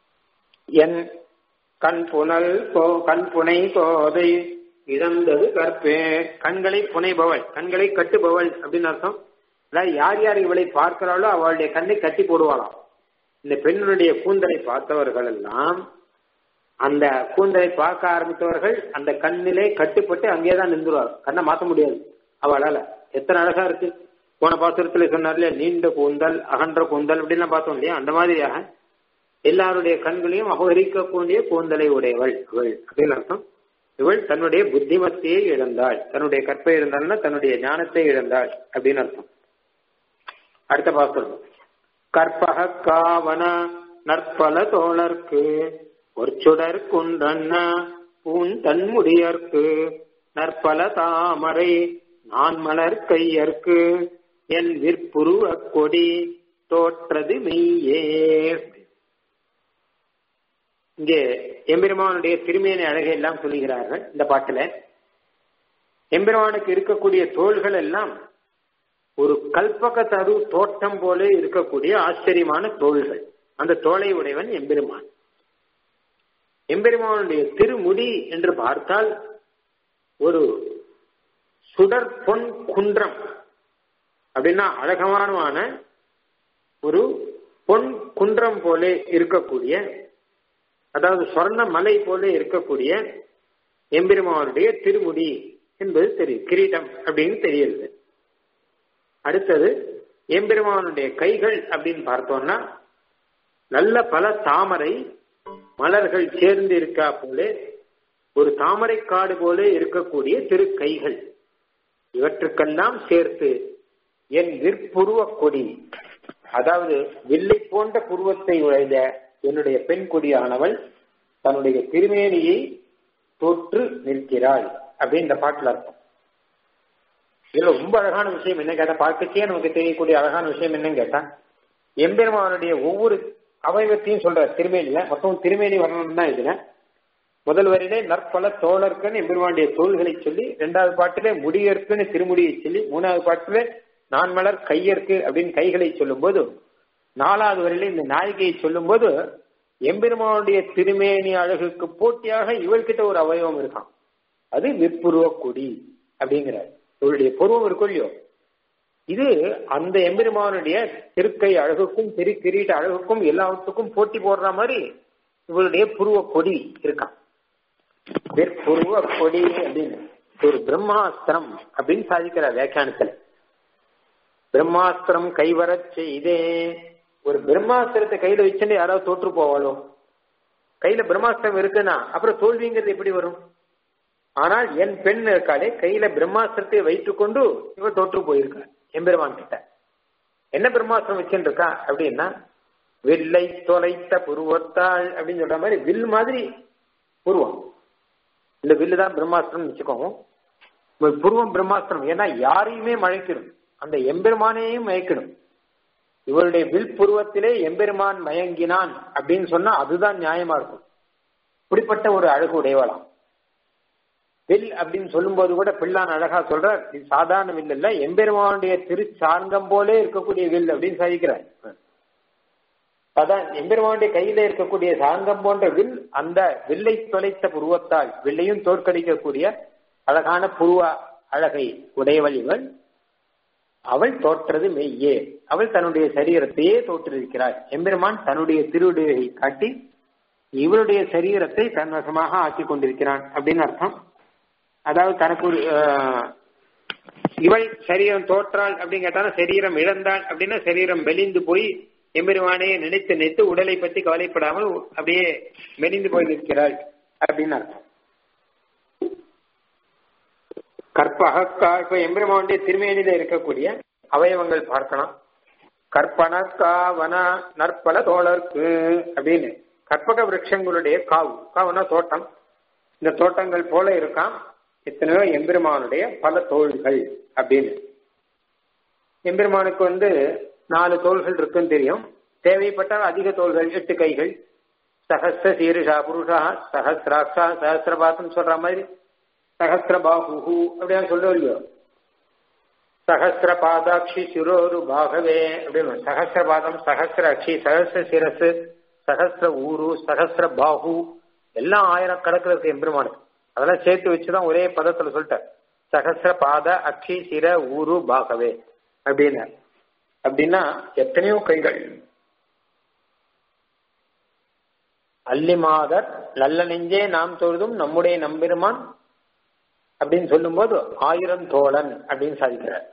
Speaker 1: என் கண் புனல் கண் புனை கோதை இழந்தது கற்பே கண்களை புனைபவள் கண்களை கட்டுபவள் அப்படின்னு அர்த்தம் அதாவது யார் யார் இவளை பார்க்கிறாளோ அவளுடைய கண்ணை கட்டி போடுவாளாம் இந்த பெண்ணுடைய கூந்தலை பார்த்தவர்கள் எல்லாம் அந்த கூந்தலை பார்க்க ஆரம்பித்தவர்கள் அந்த கண்ணிலே கட்டுப்பட்டு அங்கேதான் நின்றுவார் கண்ணை மாற்ற முடியாது அவளால எத்தனை அழகா இருக்கு போன பாசுரத்துல சொன்னார்ல நீண்ட கூந்தல் அகன்ற கூந்தல் அப்படின்லாம் பார்த்தோம் இல்லையா அந்த மாதிரியாக எல்லாருடைய கண்களையும் அபகரிக்கக்கூடிய கூந்தலை உடையவள் அவள் அப்படின்னு அர்த்தம் இவள் தன்னுடைய புத்திமத்தையை இழந்தாள் தன்னுடைய கற்பை இழந்தாள்னா தன்னுடைய ஞானத்தை இழந்தாள் அப்படின்னு அர்த்தம் அடுத்த பாசுரம் கற்பக காவன நற்பல தோழர்க்கு ஒற்சுடர் குன்றன்ன பூன் தன்முடியர்க்கு நற்பல தாமரை நான் மலர் கையர்க்கு என் விற்புருவ கொடி தோற்றது மெய்யே இங்கே எம்பெருமானுடைய திருமேனி அழகை எல்லாம் சொல்லுகிறார்கள் இந்த பாட்டுல எம்பெருமானுக்கு இருக்கக்கூடிய தோள்கள் எல்லாம் ஒரு கல்பக தரு தோட்டம் போல இருக்கக்கூடிய ஆச்சரியமான தோள்கள் அந்த தோலை உடையவன் எம்பெருமான் எம்பெருமானுடைய திருமுடி என்று பார்த்தால் ஒரு சுடர் பொன் குன்றம் அப்படின்னா அழகமான ஒரு பொன் குன்றம் போல இருக்கக்கூடிய அதாவது சொர்ண மலை போல இருக்கக்கூடிய எம்பெருமானுடைய திருமுடி என்பது தெரியும் கிரீட்டம் அப்படின்னு தெரியுது அடுத்தது எம்பெருமானுடைய கைகள் அப்படின்னு பார்த்தோம்னா நல்ல பல தாமரை மலர்கள் சேர்ந்து இருக்கா போல ஒரு தாமரை காடு போல இருக்கக்கூடிய திரு கைகள் இவற்றுக்கெல்லாம் சேர்த்து என் விற்புருவ கொடி அதாவது வில்லை போன்ற புருவத்தை உழைந்த என்னுடைய பெண் கொடியானவள் தன்னுடைய திருமேனியை தொற்று நிற்கிறாள் அப்படின்னு இந்த பாட்டுல அர்த்தம் இதுல ரொம்ப அழகான விஷயம் என்ன கேட்டா பார்க்கச்சே நமக்கு தெரியக்கூடிய அழகான விஷயம் என்னன்னு கேட்டா எம்பெருமானுடைய ஒவ்வொரு அவயவத்தையும் சொல்ற திருமேனில மொத்தம் திருமேனி வரணும் தான் இதுல முதல் வரையிலே நற்பல தோழர்க்குன்னு எம்பெருமானுடைய தோள்களை சொல்லி இரண்டாவது பாட்டிலே முடியற்குன்னு திருமுடியை சொல்லி மூணாவது பாட்டிலே நான் மலர் கையற்கு அப்படின்னு கைகளை சொல்லும் போது நாலாவது வரையில இந்த நாயகியை சொல்லும் போது எம்பெருமானுடைய திருமேனி அழகுக்கு போட்டியாக இவள்கிட்ட ஒரு அவயவம் இருக்கான் அது விற்புருவ கொடி அப்படிங்கிறார் இவருடைய புருவம் இருக்கும் இல்லையோ இது அந்த எம்பெருமானுடைய திருக்கை அழகுக்கும் திரு கிரீட்ட அழகுக்கும் எல்லாத்துக்கும் போட்டி போடுற மாதிரி இவளுடைய புருவ கொடி இருக்கான் விற்புருவ கொடி அப்படின்னு ஒரு பிரம்மாஸ்திரம் அப்படின்னு சாதிக்கிறார் வியாக்கியானத்துல பிரம்மாஸ்திரம் கைவரச் செய்தே ஒரு பிரம்மாஸ்திரத்தை கையில வச்சுட்டு யாராவது தோற்று போவாளோ கையில பிரம்மாஸ்திரம் இருக்குன்னா அப்புறம் தோல்விங்கிறது எப்படி வரும் ஆனால் என் பெண் இருக்காளே கையில பிரம்மாஸ்திரத்தை வைத்துக் கொண்டு இவ தோற்று போயிருக்காள் எம்பெருமான் கிட்ட என்ன பிரம்மாஸ்திரம் வச்சுட்டு இருக்கா அப்படின்னா வில்லை தொலைத்த புருவத்தாள் அப்படின்னு சொல்ற மாதிரி வில் மாதிரி புருவம் இந்த வில்லு தான் பிரம்மாஸ்திரம் வச்சுக்கோங்க புருவம் பிரம்மாஸ்திரம் ஏன்னா யாரையுமே மழைக்கணும் அந்த எம்பெருமானையும் மயக்கணும் இவருடைய வில் புருவத்திலே எம்பெருமான் மயங்கினான் அப்படின்னு சொன்னா அதுதான் நியாயமா இருக்கும் இப்படிப்பட்ட ஒரு அழகு உடையவளாம் வில் அப்படின்னு சொல்லும்போது கூட பிள்ளான் அழகா சொல்றார் இது சாதாரண வில் இல்ல எம்பெருமானுடைய திருச்சார்ந்தம் போலே இருக்கக்கூடிய வில் அப்படின்னு சாதிக்கிறார் அதான் எம்பெருமானுடைய கையில இருக்கக்கூடிய சார்ந்தம் போன்ற வில் அந்த வில்லை தொலைத்த புருவத்தால் வில்லையும் தோற்கடிக்கக்கூடிய அழகான புருவ அழகை உடையவள் இவள் அவள் தோற்றது மெய்யே அவள் தன்னுடைய சரீரத்தையே தோற்றிருக்கிறாள் எம்பெருமான் தன்னுடைய திருவுடையை காட்டி இவளுடைய சரீரத்தை தன்வசமாக ஆக்கி கொண்டிருக்கிறான் அப்படின்னு அர்த்தம் அதாவது தனக்கு ஒரு இவள் சரீரம் தோற்றாள் அப்படின்னு கேட்டாலும் சரீரம் இழந்தாள் அப்படின்னா சரீரம் மெலிந்து போய் எம்பெருமானையே நினைத்து நினைத்து உடலை பற்றி கவலைப்படாமல் அப்படியே மெலிந்து போய் நிற்கிறாள் அப்படின்னு அர்த்தம் கற்பகக்கா இப்ப எம்பெருமானுடைய திருமேனில இருக்கக்கூடிய அவயவங்கள் பார்க்கலாம் கற்பனக்கா வன நற்பல தோழர்க்கு அப்படின்னு கற்பக விரட்சங்களுடைய காவு காவுனா தோட்டம் இந்த தோட்டங்கள் போல இருக்கான் எத்தனையோ எம்பெருமானுடைய பல தோள்கள் அப்படின்னு எம்பெருமானுக்கு வந்து நாலு தோள்கள் இருக்குன்னு தெரியும் தேவைப்பட்டால் அதிக தோள்கள் எட்டு கைகள் சகஸ்ர சீருஷா புருஷா சகசிராட்சா சகசிரபாத்தம் சொல்ற மாதிரி சகசிர பாஹு அப்படியா சொல்லுவோம் இல்லையோ சகசிர பாதாட்சி சிரோரு பாகவே அப்படின்னு சகசிர பாதம் சகசிர அக்ஷி சகசிர சிரசு சகசிர ஊரு சகசிர பாஹு எல்லாம் ஆயிரக்கணக்கில் இருக்கு எம்பெருமானுக்கு அதெல்லாம் சேர்த்து வச்சுதான் ஒரே பதத்துல சொல்லிட்டார் சகசிர பாத அக்ஷி சிர ஊரு பாகவே அப்படின்னு அப்படின்னா எத்தனையோ கைகள் அல்லிமாதர் நல்ல நெஞ்சே நாம் தொழுதும் நம்முடைய நம்பெருமான் அப்படின்னு சொல்லும்போது ஆயிரம் தோழன் அப்படின்னு சாதிக்கிறார்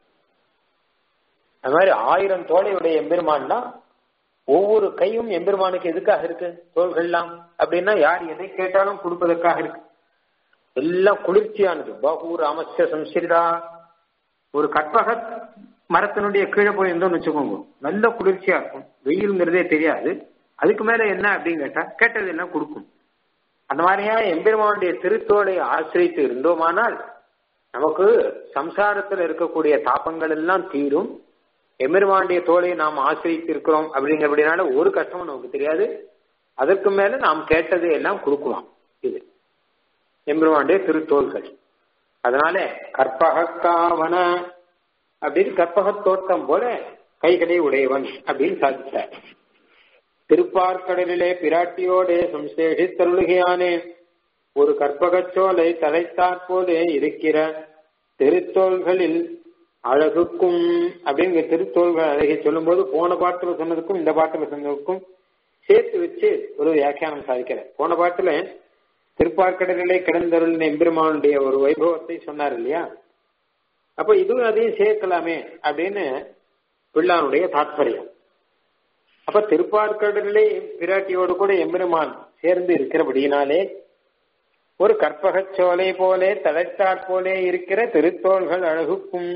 Speaker 1: அது மாதிரி ஆயிரம் தோழையுடைய எம்பெருமான்னா ஒவ்வொரு கையும் எம்பெருமானுக்கு எதுக்காக இருக்கு தோள்கள்லாம் அப்படின்னா யார் எதை கேட்டாலும் கொடுப்பதற்காக இருக்கு எல்லாம் குளிர்ச்சியானது பகு ராமஸ்ய சம்ஸ்கிருதா ஒரு கற்பக மரத்தினுடைய கீழே போய் இருந்தோம்னு வச்சுக்கோங்க நல்ல குளிர்ச்சியா இருக்கும் வெயிலுங்கிறதே தெரியாது அதுக்கு மேல என்ன அப்படின்னு கேட்டா கேட்டது என்ன கொடுக்கும் அந்த மாதிரியா எம்பெருமானுடைய திருத்தோலை ஆசிரித்து இருந்தோமானால் நமக்கு சம்சாரத்தில் இருக்கக்கூடிய தாபங்கள் எல்லாம் தீரும் எம்பெருமானுடைய தோலை நாம் ஆசிரித்து இருக்கிறோம் அப்படிங்கிறபடினால ஒரு கஷ்டமும் நமக்கு தெரியாது அதற்கு மேல நாம் கேட்டதை எல்லாம் கொடுக்கலாம் இது எம்பெருமானுடைய திருத்தோள்கள் அதனால கற்பகக்காவன அப்படின்னு கற்பக தோட்டம் போல கைகளை உடையவன் அப்படின்னு சாதித்தார் திருப்பார்க்கடலிலே பிராட்டியோடே சம்சேஷித்தருளுகையானே ஒரு கற்பகச்சோலை தலைத்தாற் போலே இருக்கிற திருத்தோள்களில் அழகுக்கும் அப்படின்னு திருத்தோள்கள் அழகை சொல்லும்போது போன பாட்டுல சொன்னதுக்கும் இந்த பாட்டுல சொன்னதுக்கும் சேர்த்து வச்சு ஒரு வியாக்கியானம் சாதிக்கிறேன் போன பாட்டுல திருப்பார்க்கடலிலே கிடந்தருள் எம்பெருமானுடைய ஒரு வைபவத்தை சொன்னார் இல்லையா அப்ப இதுவும் அதையும் சேர்க்கலாமே அப்படின்னு பிள்ளானுடைய தாற்பயம் அப்ப திருப்பார்க்கடலிலே பிராட்டியோடு கூட எம்பெருமான் சேர்ந்து இருக்கிறபடியினாலே ஒரு கற்பகச்சோலை போலே தழைத்தாற் போலே இருக்கிற திருத்தோள்கள் அழகுக்கும்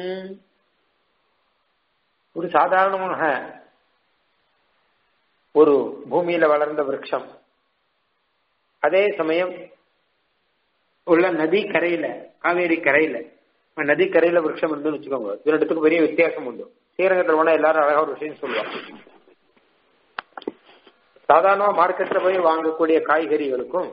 Speaker 1: ஒரு சாதாரணமாக ஒரு பூமியில வளர்ந்த விருட்சம் அதே சமயம் உள்ள நதி கரையில காவேரி கரையில நதி கரையில விருட்சம் இருந்து வச்சுக்கோங்க இது ரெண்டுத்துக்கும் பெரிய வித்தியாசம் உண்டு ஸ்ரீரங்கத்தில் போனா எல்லாரும் அழகா ஒரு விஷயம் சொல்லுவாங்க சாதாரணமா மார்க்கெட்ல போய் வாங்கக்கூடிய காய்கறிகளுக்கும்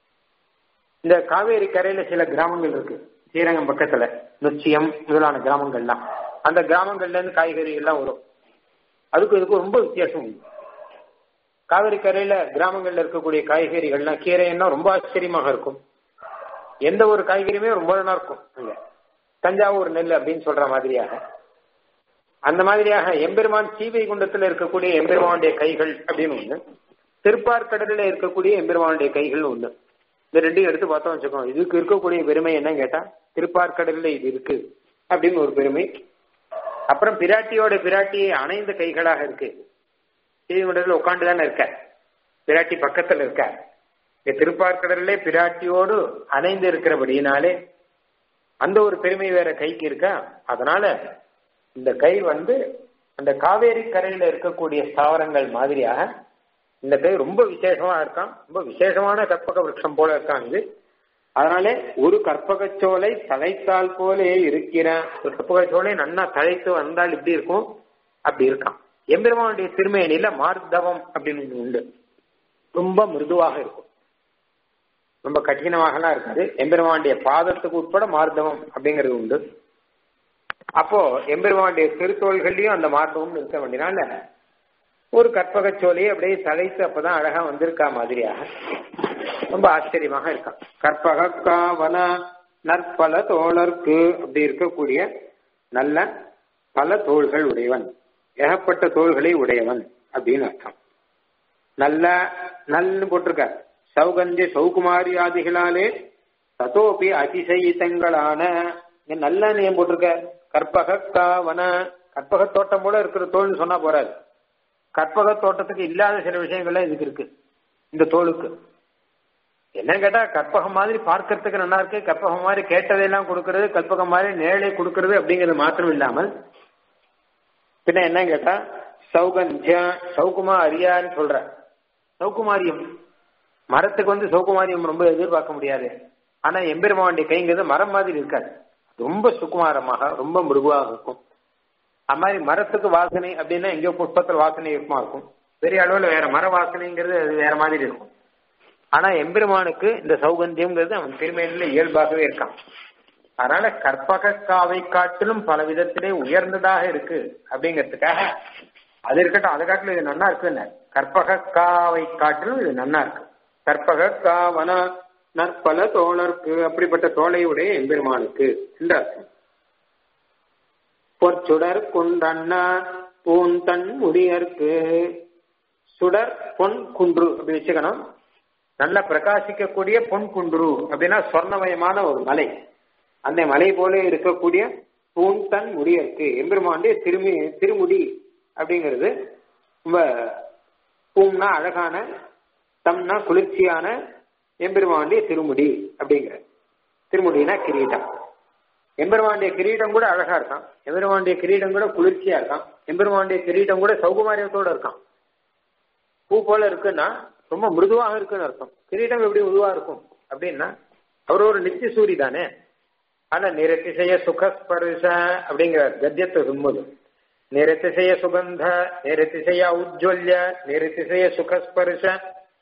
Speaker 1: இந்த காவேரி கரையில சில கிராமங்கள் இருக்கு ஸ்ரீரங்கம் பக்கத்துல நொச்சியம் முதலான கிராமங்கள்லாம் அந்த கிராமங்கள்ல இருந்து காய்கறி எல்லாம் வரும் அதுக்கு இதுக்கும் ரொம்ப வித்தியாசம் உண்டு காவிரி கரையில கிராமங்கள்ல இருக்கக்கூடிய காய்கறிகள்லாம் கீரைன்னா ரொம்ப ஆச்சரியமாக இருக்கும் எந்த ஒரு காய்கறியுமே ரொம்ப நல்லா இருக்கும் அங்க தஞ்சாவூர் நெல் அப்படின்னு சொல்ற மாதிரியாக அந்த மாதிரியாக எம்பெருமான் சீவை குண்டத்துல இருக்கக்கூடிய எம்பெருமானுடைய கைகள் அப்படின்னு ஒண்ணு திருப்பார்கடலில் இருக்கக்கூடிய எம்பெருமானுடைய கைகள் ஒண்ணு இந்த ரெண்டையும் எடுத்து பார்த்தோம் வச்சுக்கோங்க இதுக்கு இருக்கக்கூடிய பெருமை என்ன கேட்டா திருப்பார்கடல்ல இது இருக்கு அப்படின்னு ஒரு பெருமை அப்புறம் பிராட்டியோட பிராட்டியை அணைந்த கைகளாக இருக்கு ஸ்ரீகுண்டத்தில் உட்காந்து தானே இருக்க பிராட்டி பக்கத்துல இருக்க இந்த திருப்பார்கடல்ல பிராட்டியோடு அணைந்து இருக்கிறபடியினாலே அந்த ஒரு பெருமை வேற கைக்கு இருக்கா அதனால இந்த கை வந்து அந்த காவேரி கரையில இருக்கக்கூடிய ஸ்தாவரங்கள் மாதிரியாக இந்த கை ரொம்ப விசேஷமா இருக்கான் ரொம்ப விசேஷமான கற்பக விருட்சம் போல இருக்கான் இது அதனால ஒரு கற்பகச்சோலை தலைத்தால் போலே இருக்கிற ஒரு கற்பகச்சோலை நன்னா தழைத்து வந்தால் இப்படி இருக்கும் அப்படி இருக்கான் எம்பெருமானுடைய திருமேனில மார்தவம் அப்படின்னு ஒண்ணு உண்டு ரொம்ப மிருதுவாக இருக்கும் ரொம்ப கடினமாகலாம் இருக்காது எம்பெருமானுடைய பாதத்துக்கு உட்பட மார்தவம் அப்படிங்கிறது உண்டு அப்போ எம்பெருமானுடைய திருத்தோள்கள்லயும் அந்த மார்தவம் இருக்க வேண்டியனால ஒரு கற்பகச்சோலையை அப்படியே தலைத்து அப்பதான் அழகா வந்திருக்கா மாதிரியாக ரொம்ப ஆச்சரியமாக இருக்கான் கற்பக காவன நற்பல தோழர்க்கு அப்படி இருக்கக்கூடிய நல்ல பல தோள்கள் உடையவன் ஏகப்பட்ட தோள்களை உடையவன் அப்படின்னு அர்த்தம் நல்ல நல்ல போட்டிருக்க சௌகந்திய சௌகுமாரி ஆதிகளாலே ததோபி அதிசயித்தங்களான நல்ல நேம் போட்டிருக்க கற்பக காவன கற்பக தோட்டம் போல இருக்கிற தோல்னு சொன்னா போறாது கற்பக தோட்டத்துக்கு இல்லாத சில விஷயங்கள்லாம் இதுக்கு இருக்கு இந்த தோலுக்கு என்னன்னு கேட்டா கற்பகம் மாதிரி பார்க்கறதுக்கு நல்லா இருக்கு கற்பகம் மாதிரி கேட்டதையெல்லாம் கொடுக்கறது கற்பகம் மாதிரி நேழை கொடுக்கறது அப்படிங்கிறது மாத்திரம் இல்லாமல் பின்ன என்ன கேட்டா சௌகந்தியா சௌகுமா அரியான்னு சொல்ற சௌகுமாரியம் மரத்துக்கு வந்து சௌகுமாரியம் ரொம்ப எதிர்பார்க்க முடியாது ஆனா எம்பெருமானுடைய கைங்கிறது மரம் மாதிரி இருக்காது ரொம்ப சுகுமாரமாக ரொம்ப மிருகுவாக இருக்கும் அது மாதிரி மரத்துக்கு வாசனை அப்படின்னா எங்கேயோ புஷ்பத்தில் வாசனை இருக்குமா இருக்கும் பெரிய அளவுல வேற மர வாசனைங்கிறது அது வேற மாதிரி இருக்கும் ஆனா எம்பெருமானுக்கு இந்த சௌகந்தியம்ங்கிறது அவன் திருமையில இயல்பாகவே இருக்கான் அதனால கற்பக காவை காட்டிலும் பல விதத்திலே உயர்ந்ததாக இருக்கு அப்படிங்கிறதுக்காக அது இருக்கட்டும் அதை காட்டிலும் இது நன்னா இருக்குன்னு கற்பக காவை காட்டிலும் இது நன்னா இருக்கு கற்பக காவன நற்பல தோழருக்கு அப்படிப்பட்ட தோலையுடைய எம்பெருமானுக்கு என்று அர்த்தம் பொற்சுடர் குன்றண்ணா பூந்தன் முடியற்கு சுடர் பொன் குன்று அப்படி வச்சுக்கணும் நல்ல பிரகாசிக்கக்கூடிய பொன் குன்று அப்படின்னா சொர்ணமயமான ஒரு மலை அந்த மலை போல இருக்கக்கூடிய பூந்தன் முடியற்கு எம்பெருமானுடைய திருமி திருமுடி அப்படிங்கிறது ரொம்ப பூம்னா அழகான தம்னா குளிர்ச்சியான எம்பெருமானுடைய திருமுடி அப்படிங்கிற திருமுடினா கிரீட்டம் எம்பெருமானுடைய கிரீடம் கூட அழகா இருக்கான் எம்பெருமானுடைய கிரீடம் கூட குளிர்ச்சியா இருக்கான் எம்பெருமானுடைய கிரீடம் கூட சௌகுமாரியத்தோட இருக்கான் பூ போல இருக்குன்னா ரொம்ப மிருதுவாக இருக்குன்னு அர்த்தம் கிரீடம் எப்படி மிருதுவா இருக்கும் அப்படின்னா அவர் ஒரு நித்திய சூரி தானே ஆனா நிரத்திசைய சுகஸ்பர்ஷ அப்படிங்கிற கத்தியத்தை சொல்லும்போது நிரத்திசைய சுகந்த நிரத்திசைய உஜ்வல்ய நிரத்திசைய சுகஸ்பர்ஷ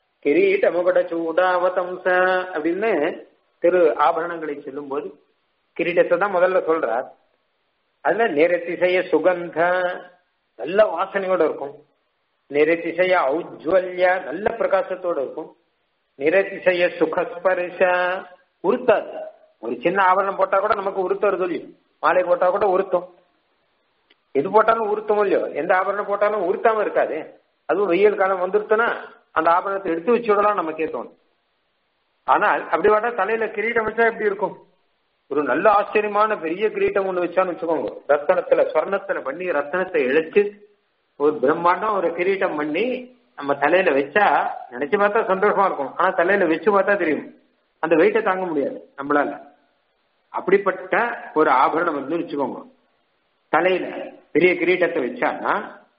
Speaker 1: கிரீட முகட சூடாவதம்ச அப்படின்னு திரு ஆபரணங்களை சொல்லும்போது கிரீடத்தை தான் முதல்ல சொல்றார் அதுல நிறத்திசைய சுகந்த நல்ல வாசனையோட இருக்கும் நிறத்திசைய ஔஜ்வல்ய நல்ல பிரகாசத்தோட இருக்கும் நிறத்திசைய சுகஸ்பரிச உருத்தாது ஒரு சின்ன ஆபரணம் போட்டா கூட நமக்கு உருத்துறது இல்லையோ மாலை போட்டா கூட உருத்தும் எது போட்டாலும் உருத்தும் இல்லையோ எந்த ஆபரணம் போட்டாலும் உருத்தாம இருக்காது அதுவும் வெயில் காலம் வந்துருச்சுன்னா அந்த ஆபரணத்தை எடுத்து வச்சு விடலாம் நமக்கே தோணும் ஆனால் அப்படி பார்த்தா தலையில கிரீடம் வச்சா எப்படி இருக்கும் ஒரு நல்ல ஆச்சரியமான பெரிய கிரீட்டம் ஒண்ணு வச்சான்னு வச்சுக்கோங்க ரத்தனத்துல ஸ்வர்ணத்துல பண்ணி ரத்தனத்தை இழைச்சு ஒரு பிரம்மாண்டம் ஒரு கிரீட்டம் பண்ணி நம்ம தலையில வச்சா நினைச்சு பார்த்தா சந்தோஷமா இருக்கும் ஆனா தலையில வச்சு பார்த்தா தெரியும் அந்த வெயிட்டை தாங்க முடியாது நம்மளால அப்படிப்பட்ட ஒரு ஆபரணம் வந்து வச்சுக்கோங்க தலையில பெரிய கிரீட்டத்தை வச்சான்னா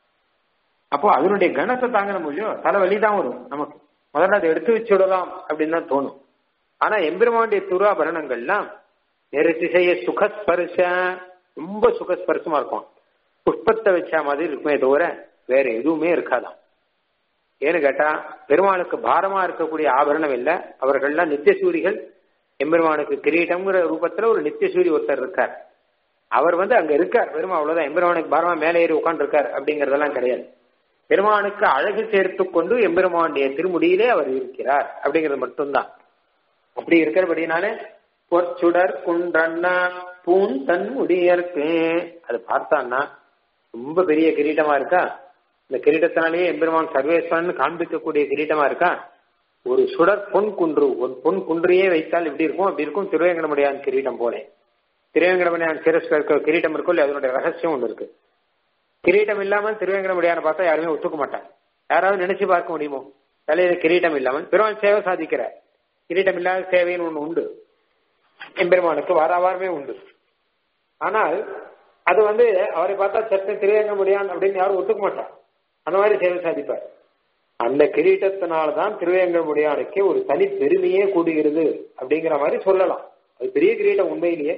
Speaker 1: அப்போ அதனுடைய கனத்தை தாங்கின முடியும் தலை வலி தான் வரும் நமக்கு முதல்ல அதை எடுத்து வச்சு விடலாம் அப்படின்னு தான் தோணும் ஆனா எம்பெருமானுடைய துராபரணங்கள்லாம் நெருத்திசைய சுகஸ்பர்ஷ ரொம்ப சுகஸ்பர்சமா இருக்கும் புஷ்பத்தை வச்ச மாதிரி இருக்குமே தவிர வேற எதுவுமே இருக்காதாம் ஏன்னு கேட்டா பெருமாளுக்கு பாரமா இருக்கக்கூடிய ஆபரணம் இல்ல அவர்கள்லாம் நித்தியசூரிகள் எம்பெருமானுக்கு கிரீட்டம்ங்கிற ரூபத்துல ஒரு நித்தியசூரி ஒருத்தர் இருக்கார் அவர் வந்து அங்க இருக்கார் பெருமா அவ்வளவுதான் எம்பெருமானுக்கு பாரமா மேலே ஏறி உட்காந்து இருக்கார் அப்படிங்கறதெல்லாம் கிடையாது பெருமானுக்கு அழகு சேர்த்து கொண்டு எம்பெருமானுடைய திருமுடியிலே அவர் இருக்கிறார் அப்படிங்கிறது மட்டும்தான் அப்படி இருக்கிறபடினாலே பொற்சுடர் குன்றண்ணா பூன் தன் முடியற்கு அது பார்த்தான்னா ரொம்ப பெரிய கிரீட்டமா இருக்கா இந்த கிரீடத்தினாலேயே எம்பெருமான் சர்வேஸ்வரன் காண்பிக்கக்கூடிய கிரீட்டமா இருக்கா ஒரு சுடர் பொன் குன்று ஒரு பொன் குன்றையே வைத்தால் எப்படி இருக்கும் அப்படி இருக்கும் திருவேங்கடமுடியான் கிரீடம் போல திருவேங்கடமுடியான் சிரஸ்ல இருக்க கிரீடம் இருக்கும் இல்லையா அதனுடைய ரகசியம் ஒன்று இருக்கு கிரீடம் இல்லாமல் திருவேங்கடமுடியான பார்த்தா யாருமே ஒத்துக்க மாட்டாங்க யாராவது நினைச்சு பார்க்க முடியுமோ தலையில கிரீடம் இல்லாமல் பெருமான் சேவை சாதிக்கிறார் கிரீடம் இல்லாத சேவைன்னு ஒண்ணு உண்டு எம்பெருமானுக்கு வாராவாரமே உண்டு ஆனால் அது வந்து அவரை பார்த்தா சட்டை திருவேங்க முடியான் அப்படின்னு யாரும் ஒத்துக்க மாட்டார் அந்த மாதிரி சேவை சாதிப்பார் அந்த கிரீட்டத்தினால்தான் திருவேங்க முடியானுக்கு ஒரு தனி பெருமையே கூடுகிறது அப்படிங்கிற மாதிரி சொல்லலாம் அது பெரிய கிரீட்டம் உண்மையிலேயே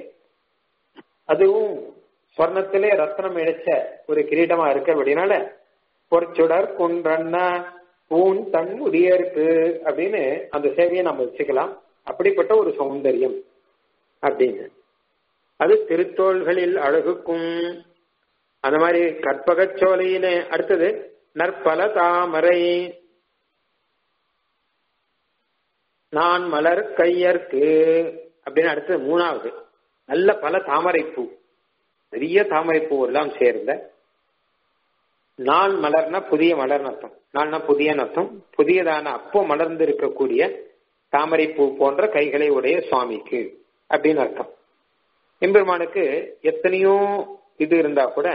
Speaker 1: அதுவும் ஸ்வர்ணத்திலே ரத்னம் இழைச்ச ஒரு கிரீடமா இருக்கு அப்படின்னால பொற்சுடர் குன்றண்ணா பூன் தன் உரியருக்கு அப்படின்னு அந்த சேவையை நம்ம வச்சுக்கலாம் அப்படிப்பட்ட ஒரு சௌந்தரியம் அப்படின்னு அது திருத்தோள்களில் அழகுக்கும் அந்த மாதிரி கற்பகச்சோலையிலே அடுத்தது நற்பல தாமரை நான் மலர் கையற்கு அப்படின்னு அடுத்தது மூணாவது நல்ல பல தாமரை பூ பெரிய தாமரை பூ எல்லாம் சேர்ந்த நான் மலர்னா புதிய மலர்னு அர்த்தம் நான்னா புதிய அர்த்தம் புதியதான அப்போ மலர்ந்து இருக்கக்கூடிய தாமரை பூ போன்ற கைகளை உடைய சுவாமிக்கு அப்படின்னு அர்த்தம் எம்பெருமானுக்கு எத்தனையோ இது இருந்தா கூட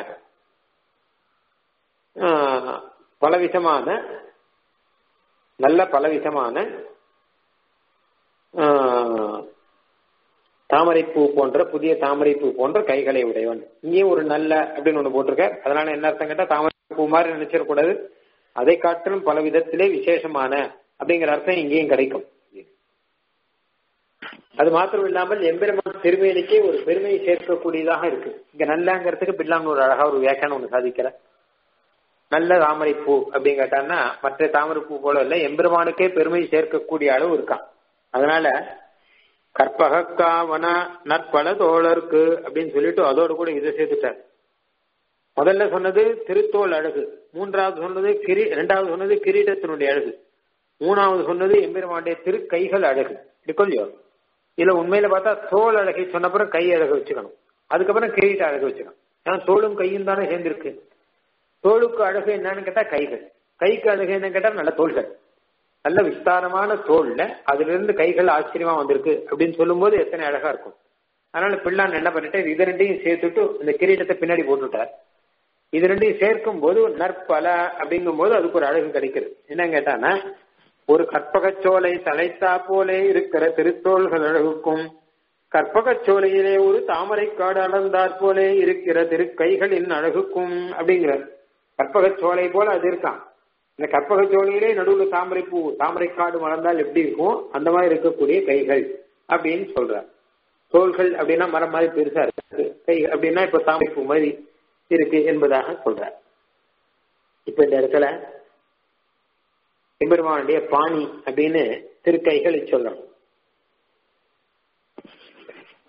Speaker 1: பலவிதமான நல்ல பலவிதமான தாமரைப்பூ போன்ற புதிய தாமரைப்பூ போன்ற கைகளை உடையவன் இங்கேயும் ஒரு நல்ல அப்படின்னு ஒண்ணு போட்டிருக்க அதனால என்ன அர்த்தம் கேட்டா தாமரைப்பூ மாதிரி நினைச்சிடக்கூடாது அதை காட்டிலும் பல விதத்திலே விசேஷமான அப்படிங்கிற அர்த்தம் இங்கேயும் கிடைக்கும் அது மாத்திரம் இல்லாமல் எம்பெருமான் திருமேனிக்கே ஒரு பெருமையை சேர்க்கக்கூடியதாக இருக்கு இங்க நல்லங்கிறதுக்கு பில்லான்னு ஒரு அழகா ஒரு வியாக்கியானம் ஒண்ணு சாதிக்கிற நல்ல தாமரை பூ அப்படின்னு கேட்டான்னா மற்ற தாமரை பூ போல இல்ல எம்பெருமானுக்கே பெருமை சேர்க்கக்கூடிய அளவு இருக்கான் அதனால கற்பகக்காவன நற்பல தோழருக்கு அப்படின்னு சொல்லிட்டு அதோடு கூட இதை சேர்த்துட்டார் முதல்ல சொன்னது திருத்தோல் அழகு மூன்றாவது சொன்னது கிரி ரெண்டாவது சொன்னது கிரீடத்தினுடைய அழகு மூணாவது சொன்னது எம்பெருமானுடைய திருக்கைகள் அழகு இருக்கோ இல்லையோ இதுல உண்மையில பார்த்தா தோல் அழகை சொன்னப்புறம் கை அழகு வச்சுக்கணும் அதுக்கப்புறம் கிரீட அழகு வச்சுக்கணும் ஏன்னா தோளும் கையும் தானே சேர்ந்திருக்கு தோளுக்கு அழகு என்னன்னு கேட்டா கைகள் கைக்கு அழகு என்னன்னு கேட்டா நல்ல தோள்கள் நல்ல விஸ்தாரமான தோல்ல அதுல இருந்து கைகள் ஆச்சரியமா வந்திருக்கு அப்படின்னு சொல்லும்போது எத்தனை அழகா இருக்கும் அதனால பிள்ளான் என்ன பண்ணிட்டு இது ரெண்டையும் சேர்த்துட்டு இந்த கிரீடத்தை பின்னாடி போட்டுட்டார் இது ரெண்டையும் சேர்க்கும் போது நற்பல அப்படிங்கும் போது அதுக்கு ஒரு அழகு கிடைக்கிறது என்ன கேட்டானா ஒரு கற்பகச்சோலை தலைத்தா போலே இருக்கிற திருத்தோள்கள் அழகுக்கும் கற்பகச்சோலையிலே ஒரு தாமரை காடு அளந்தாற் போலே இருக்கிற திருக்கைகளின் அழகுக்கும் அப்படிங்கிற கற்பகச்சோலை போல அது இருக்கான் இந்த கற்பகச்சோலையிலே நடுவில் தாமரை பூ தாமரை காடு வளர்ந்தால் எப்படி இருக்கும் அந்த மாதிரி இருக்கக்கூடிய கைகள் அப்படின்னு சொல்றார் தோள்கள் அப்படின்னா மரம் மாதிரி பெருசா இருக்கு கை அப்படின்னா இப்ப தாமரை பூ மாதிரி இருக்கு என்பதாக சொல்றார் இப்ப இந்த இடத்துல எம்பெருமானுடைய பாணி அப்படின்னு திருக்கைகளை சொல்லணும்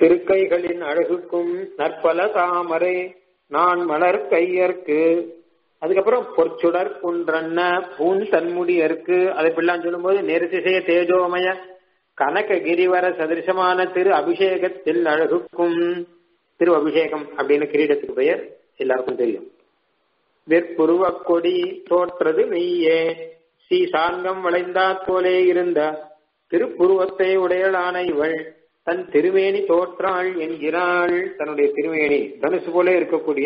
Speaker 1: திருக்கைகளின் அழகுக்கும் நற்பல தாமரை நான் மலர் கையர்க்கு அதுக்கப்புறம் பொற்சுடர் குன்றன்ன பூன் தன்முடியர்க்கு அதை பிள்ளான் சொல்லும்போது நேர்த்திசைய தேஜோமய கனக கிரிவர சதிருஷமான திரு அபிஷேகத்தில் அழகுக்கும் திரு அபிஷேகம் அப்படின்னு கிரீடத்துக்கு பெயர் எல்லாருக்கும் தெரியும் வெற்புருவ கொடி தோற்றது மெய்யே ஸ்ரீ சாங்கம் வளைந்தாற் போலே இருந்த திருப்புருவத்தை உடையலான இவள் தன் திருமேனி தோற்றாள் என்கிறாள் தன்னுடைய திருமேனி தனுசு போல இருக்கக்கூடிய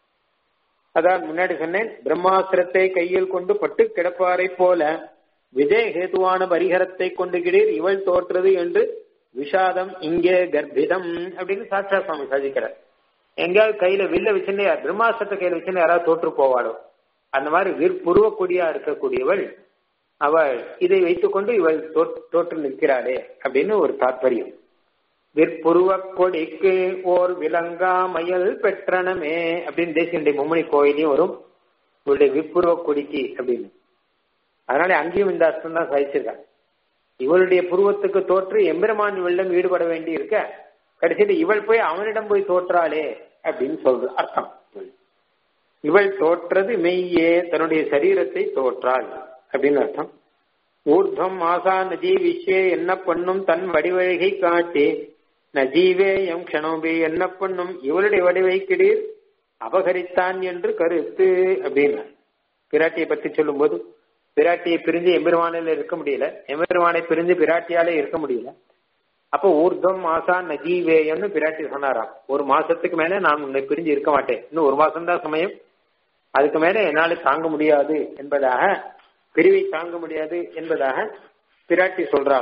Speaker 1: அதான் முன்னாடி சொன்னேன் பிரம்மாஸ்திரத்தை கையில் கொண்டு பட்டு கிடப்பாரை போல விஜயஹேதுவான பரிகரத்தை கொண்டு கிடீர் இவள் தோற்றது என்று விஷாதம் இங்கே கர்ப்பிதம் அப்படின்னு சாட்சா சுவாமி சாதிக்கிறார் எங்கேயாவது கையில வில்ல வச்சுன்னு பிரம்மாஸ்திரத்தை கையில வச்சுன்னு யாராவது தோற்று போவாளோ அந்த மாதிரி விற்புருவ கொடியா இருக்கக்கூடியவள் அவள் இதை வைத்துக்கொண்டு இவள் தோற்று நிற்கிறாளே அப்படின்னு ஒரு தாற்பயம் விற்புருவ கொடிக்கு ஓர் விலங்கா மயல் பெற்றனமே அப்படின்னு தேசியனுடைய மும்மணி கோயிலையும் வரும் இவளுடைய விற்புருவ கொடிக்கு அப்படின்னு அதனால அங்கேயும் இந்த அர்த்தம் தான் சாதிச்சிருக்காங்க இவளுடைய புருவத்துக்கு தோற்று எம்பெருமான் இவளிடம் ஈடுபட வேண்டி இருக்க கடைசியில் இவள் போய் அவனிடம் போய் தோற்றாளே அப்படின்னு சொல்ற அர்த்தம் இவள் தோற்றது மெய்யே தன்னுடைய சரீரத்தை தோற்றாள் அப்படின்னு அர்த்தம் ஊர்தம் ஆசா நஜீ விஸ்வே என்ன பண்ணும் தன் வடிவழகை காட்டி நஜீவே எம் க்ஷணோபி என்ன பண்ணும் இவளுடைய வடிவை கிடீர் அபகரித்தான் என்று கருத்து அப்படின்னு பிராட்டியை பற்றி சொல்லும்போது பிராட்டியை பிரிஞ்சு எம்பெருமானில இருக்க முடியல எம்பெருமானை பிரிஞ்சு பிராட்டியாலே இருக்க முடியல அப்போ ஊர்தம் மாசா நஜீவேயம்னு பிராட்டி சொன்னாராம் ஒரு மாசத்துக்கு மேல நான் உன்னை பிரிஞ்சு இருக்க மாட்டேன் இன்னும் ஒரு மாசம் தான் சமயம் அதுக்கு மேல என்னால தாங்க முடியாது என்பதாக பிரிவை தாங்க முடியாது என்பதாக பிராட்டி சொல்றாள்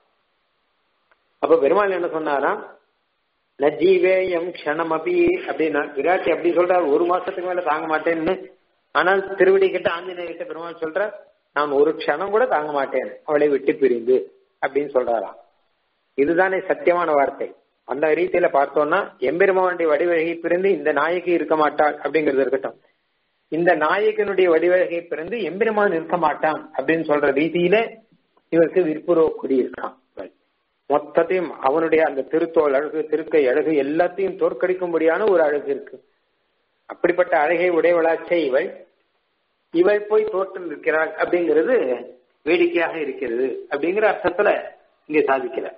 Speaker 1: அப்ப பெருமாள் என்ன சொன்னாராம் நஜீவே எம் க்ஷணம் அப்படி அப்படின்னா பிராட்டி அப்படி சொல்றாரு ஒரு மாசத்துக்கு மேல தாங்க மாட்டேன்னு ஆனால் திருவடி கிட்ட ஆஞ்சநேய கிட்ட பெருமாள் சொல்ற நான் ஒரு க்ஷணம் கூட தாங்க மாட்டேன் அவளை விட்டு பிரிந்து அப்படின்னு சொல்றாராம் இதுதானே சத்தியமான வார்த்தை அந்த ரீதியில பார்த்தோம்னா எம்பெருமானுடைய வடிவழகை பிரிந்து இந்த நாயகி இருக்க மாட்டாள் அப்படிங்கிறது இருக்கட்டும் இந்த நாயகனுடைய வடிவழகை பிறந்து எம்பெருமான் இருக்க மாட்டான் அப்படின்னு சொல்ற ரீதியில இவருக்கு விற்புறோ குடியிருக்கான் மொத்தத்தையும் அவனுடைய அந்த திருத்தோல் அழகு திருக்கை அழகு எல்லாத்தையும் தோற்கடிக்கும்படியான ஒரு அழகு இருக்கு அப்படிப்பட்ட அழகை உடையவளாச்சே இவள் இவள் போய் தோற்று நிற்கிறாள் அப்படிங்கிறது வேடிக்கையாக இருக்கிறது அப்படிங்கிற அர்த்தத்துல இங்க சாதிக்கிறார்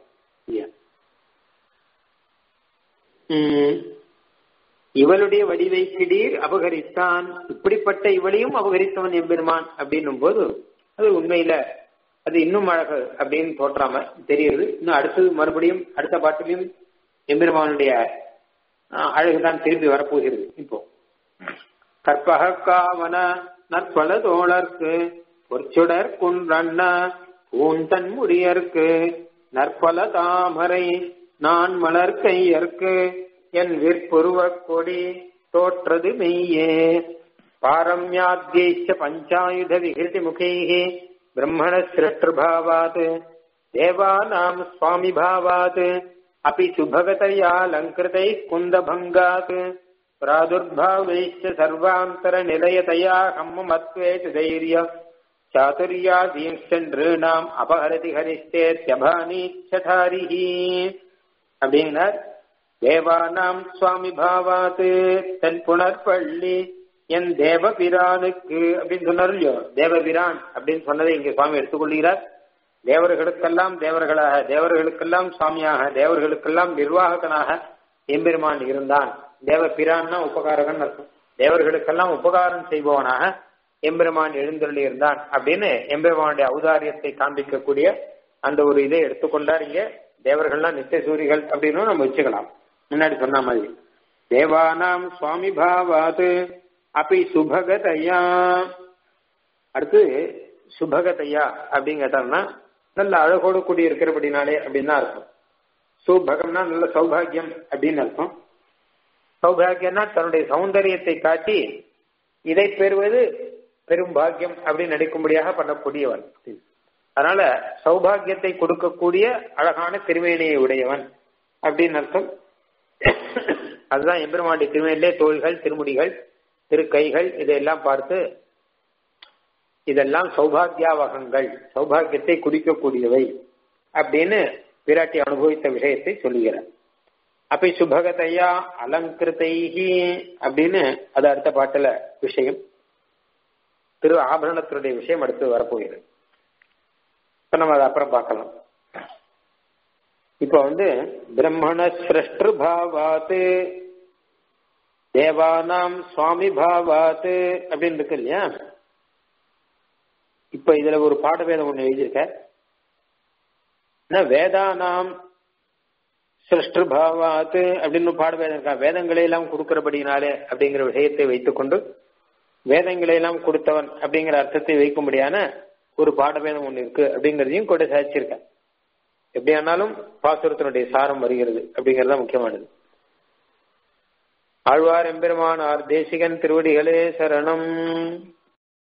Speaker 1: இவளுடைய வடிவை கிடீர் அபகரித்தான் இப்படிப்பட்ட இவளையும் அபகரித்தவன் எம்பெருமான் அப்படின்னும் போது அது உண்மையில அது இன்னும் அழகு அப்படின்னு தோற்றாம தெரியுது இன்னும் அடுத்தது மறுபடியும் அடுத்த பாட்டிலையும் எம்பெருமானுடைய அழகுதான் திரும்பி வரப்போகிறது இப்போ கற்பக காவன நற்பல தோழர்க்கு பொற்சுடர் குன்றண்ண பூந்தன் முடியர்க்கு நற்பல தாமரை நான் மலர் கையர்க்கு என் விற்புருவ கொடி தோற்றது மெய்யே பாரம்யாத்யைச்ச பஞ்சாயுத விகிருதி முகைः பிரம்மண சிரஷ்டபாவாத் தேவானாம் சுவாமி பாவாத் अपि सुभगतया अलङ्कृतैः कुन्दभङ्गात् प्रादुर्भावैश्च सर्वान्तरनिलयतया हम्मत्वे च धैर्य चातुर्यादींश्च नॄणाम् अपहरति हरिश्चेत्यभानीच्छठारिः அப்படின்னார் தேவானாம் சுவாமி பாவாத்து தன் புனர்பள்ளி என் தேவபிரானுக்கு அப்படின்னு சொன்னார் இல்லையோ தேவபிரான் அப்படின்னு சொன்னதை இங்க சுவாமி எடுத்துக்கொள்கிறார் தேவர்களுக்கெல்லாம் தேவர்களாக தேவர்களுக்கெல்லாம் சுவாமியாக தேவர்களுக்கெல்லாம் நிர்வாககனாக எம்பெருமான் இருந்தான் தேவபிரான்னா உபகாரகன் அர்த்தம் தேவர்களுக்கெல்லாம் உபகாரம் செய்பவனாக எம்பெருமான் எழுந்தருளி இருந்தான் அப்படின்னு எம்பெருமானுடைய ஔதாரியத்தை காண்பிக்கக்கூடிய அந்த ஒரு இதை எடுத்துக்கொண்டார் இங்க தேவர்கள்லாம் நித்திய சூரிகள் அப்படின்னு நம்ம வச்சுக்கலாம் முன்னாடி சொன்ன மாதிரி தேவானாம் சுவாமி பாவாது அப்படி சுபகதையா அடுத்து சுபகதையா அப்படின்னு கேட்டாங்கன்னா நல்ல அழகோடு கூடி இருக்கிறபடினாலே அப்படின்னு தான் அர்த்தம் சுபகம்னா நல்ல சௌபாகியம் அப்படின்னு அர்த்தம் சௌபாகியம்னா தன்னுடைய சௌந்தரியத்தை காட்டி இதை பெறுவது பெரும் பாக்கியம் அப்படின்னு நடிக்கும்படியாக பண்ணக்கூடியவன் அதனால சௌபாகியத்தை கொடுக்கக்கூடிய அழகான திருமேனியை உடையவன் அப்படின்னு அர்த்தம் அதுதான் எம்பெருமாண்டி திருமேனிலே தோள்கள் திருமுடிகள் திருக்கைகள் இதையெல்லாம் பார்த்து இதெல்லாம் சௌபாகியாவகங்கள் சௌபாகியத்தை குடிக்கக்கூடியவை அப்படின்னு பிராட்டி அனுபவித்த விஷயத்தை சொல்லுகிறார் அப்ப சுபகதையா அலங்கிருதைகி அப்படின்னு அது அடுத்த பாட்டுல விஷயம் திரு ஆபரணத்தினுடைய விஷயம் அடுத்து வரப்போகிறது இப்ப நம்ம அதை அப்புறம் பார்க்கலாம் இப்ப வந்து பிரம்மண சிரஷ்டு பாவாத்து தேவானாம் சுவாமி பாவாத்து அப்படின்னு இருக்கு இல்லையா இப்ப இதுல ஒரு பாடவேதம் ஒண்ணு எழுதியிருக்க வேதானாம் சிருஷ்டு பாவாத்து அப்படின்னு பாடவேதம் இருக்கா வேதங்களை எல்லாம் கொடுக்கிறபடினாலே அப்படிங்கிற விஷயத்தை வைத்துக்கொண்டு வேதங்களை எல்லாம் கொடுத்தவன் அப்படிங்கிற அர்த்தத்தை வைக்கும்படியான ஒரு பாடவேதம் ஒண்ணு இருக்கு அப்படிங்கறதையும் கூட சாதிச்சிருக்கேன் எப்படி ஆனாலும் பாசுரத்தினுடைய சாரம் வருகிறது அப்படிங்கறது முக்கியமானது ஆழ்வார் எம்பெருமானார் தேசிகன் திருவடிகளே சரணம்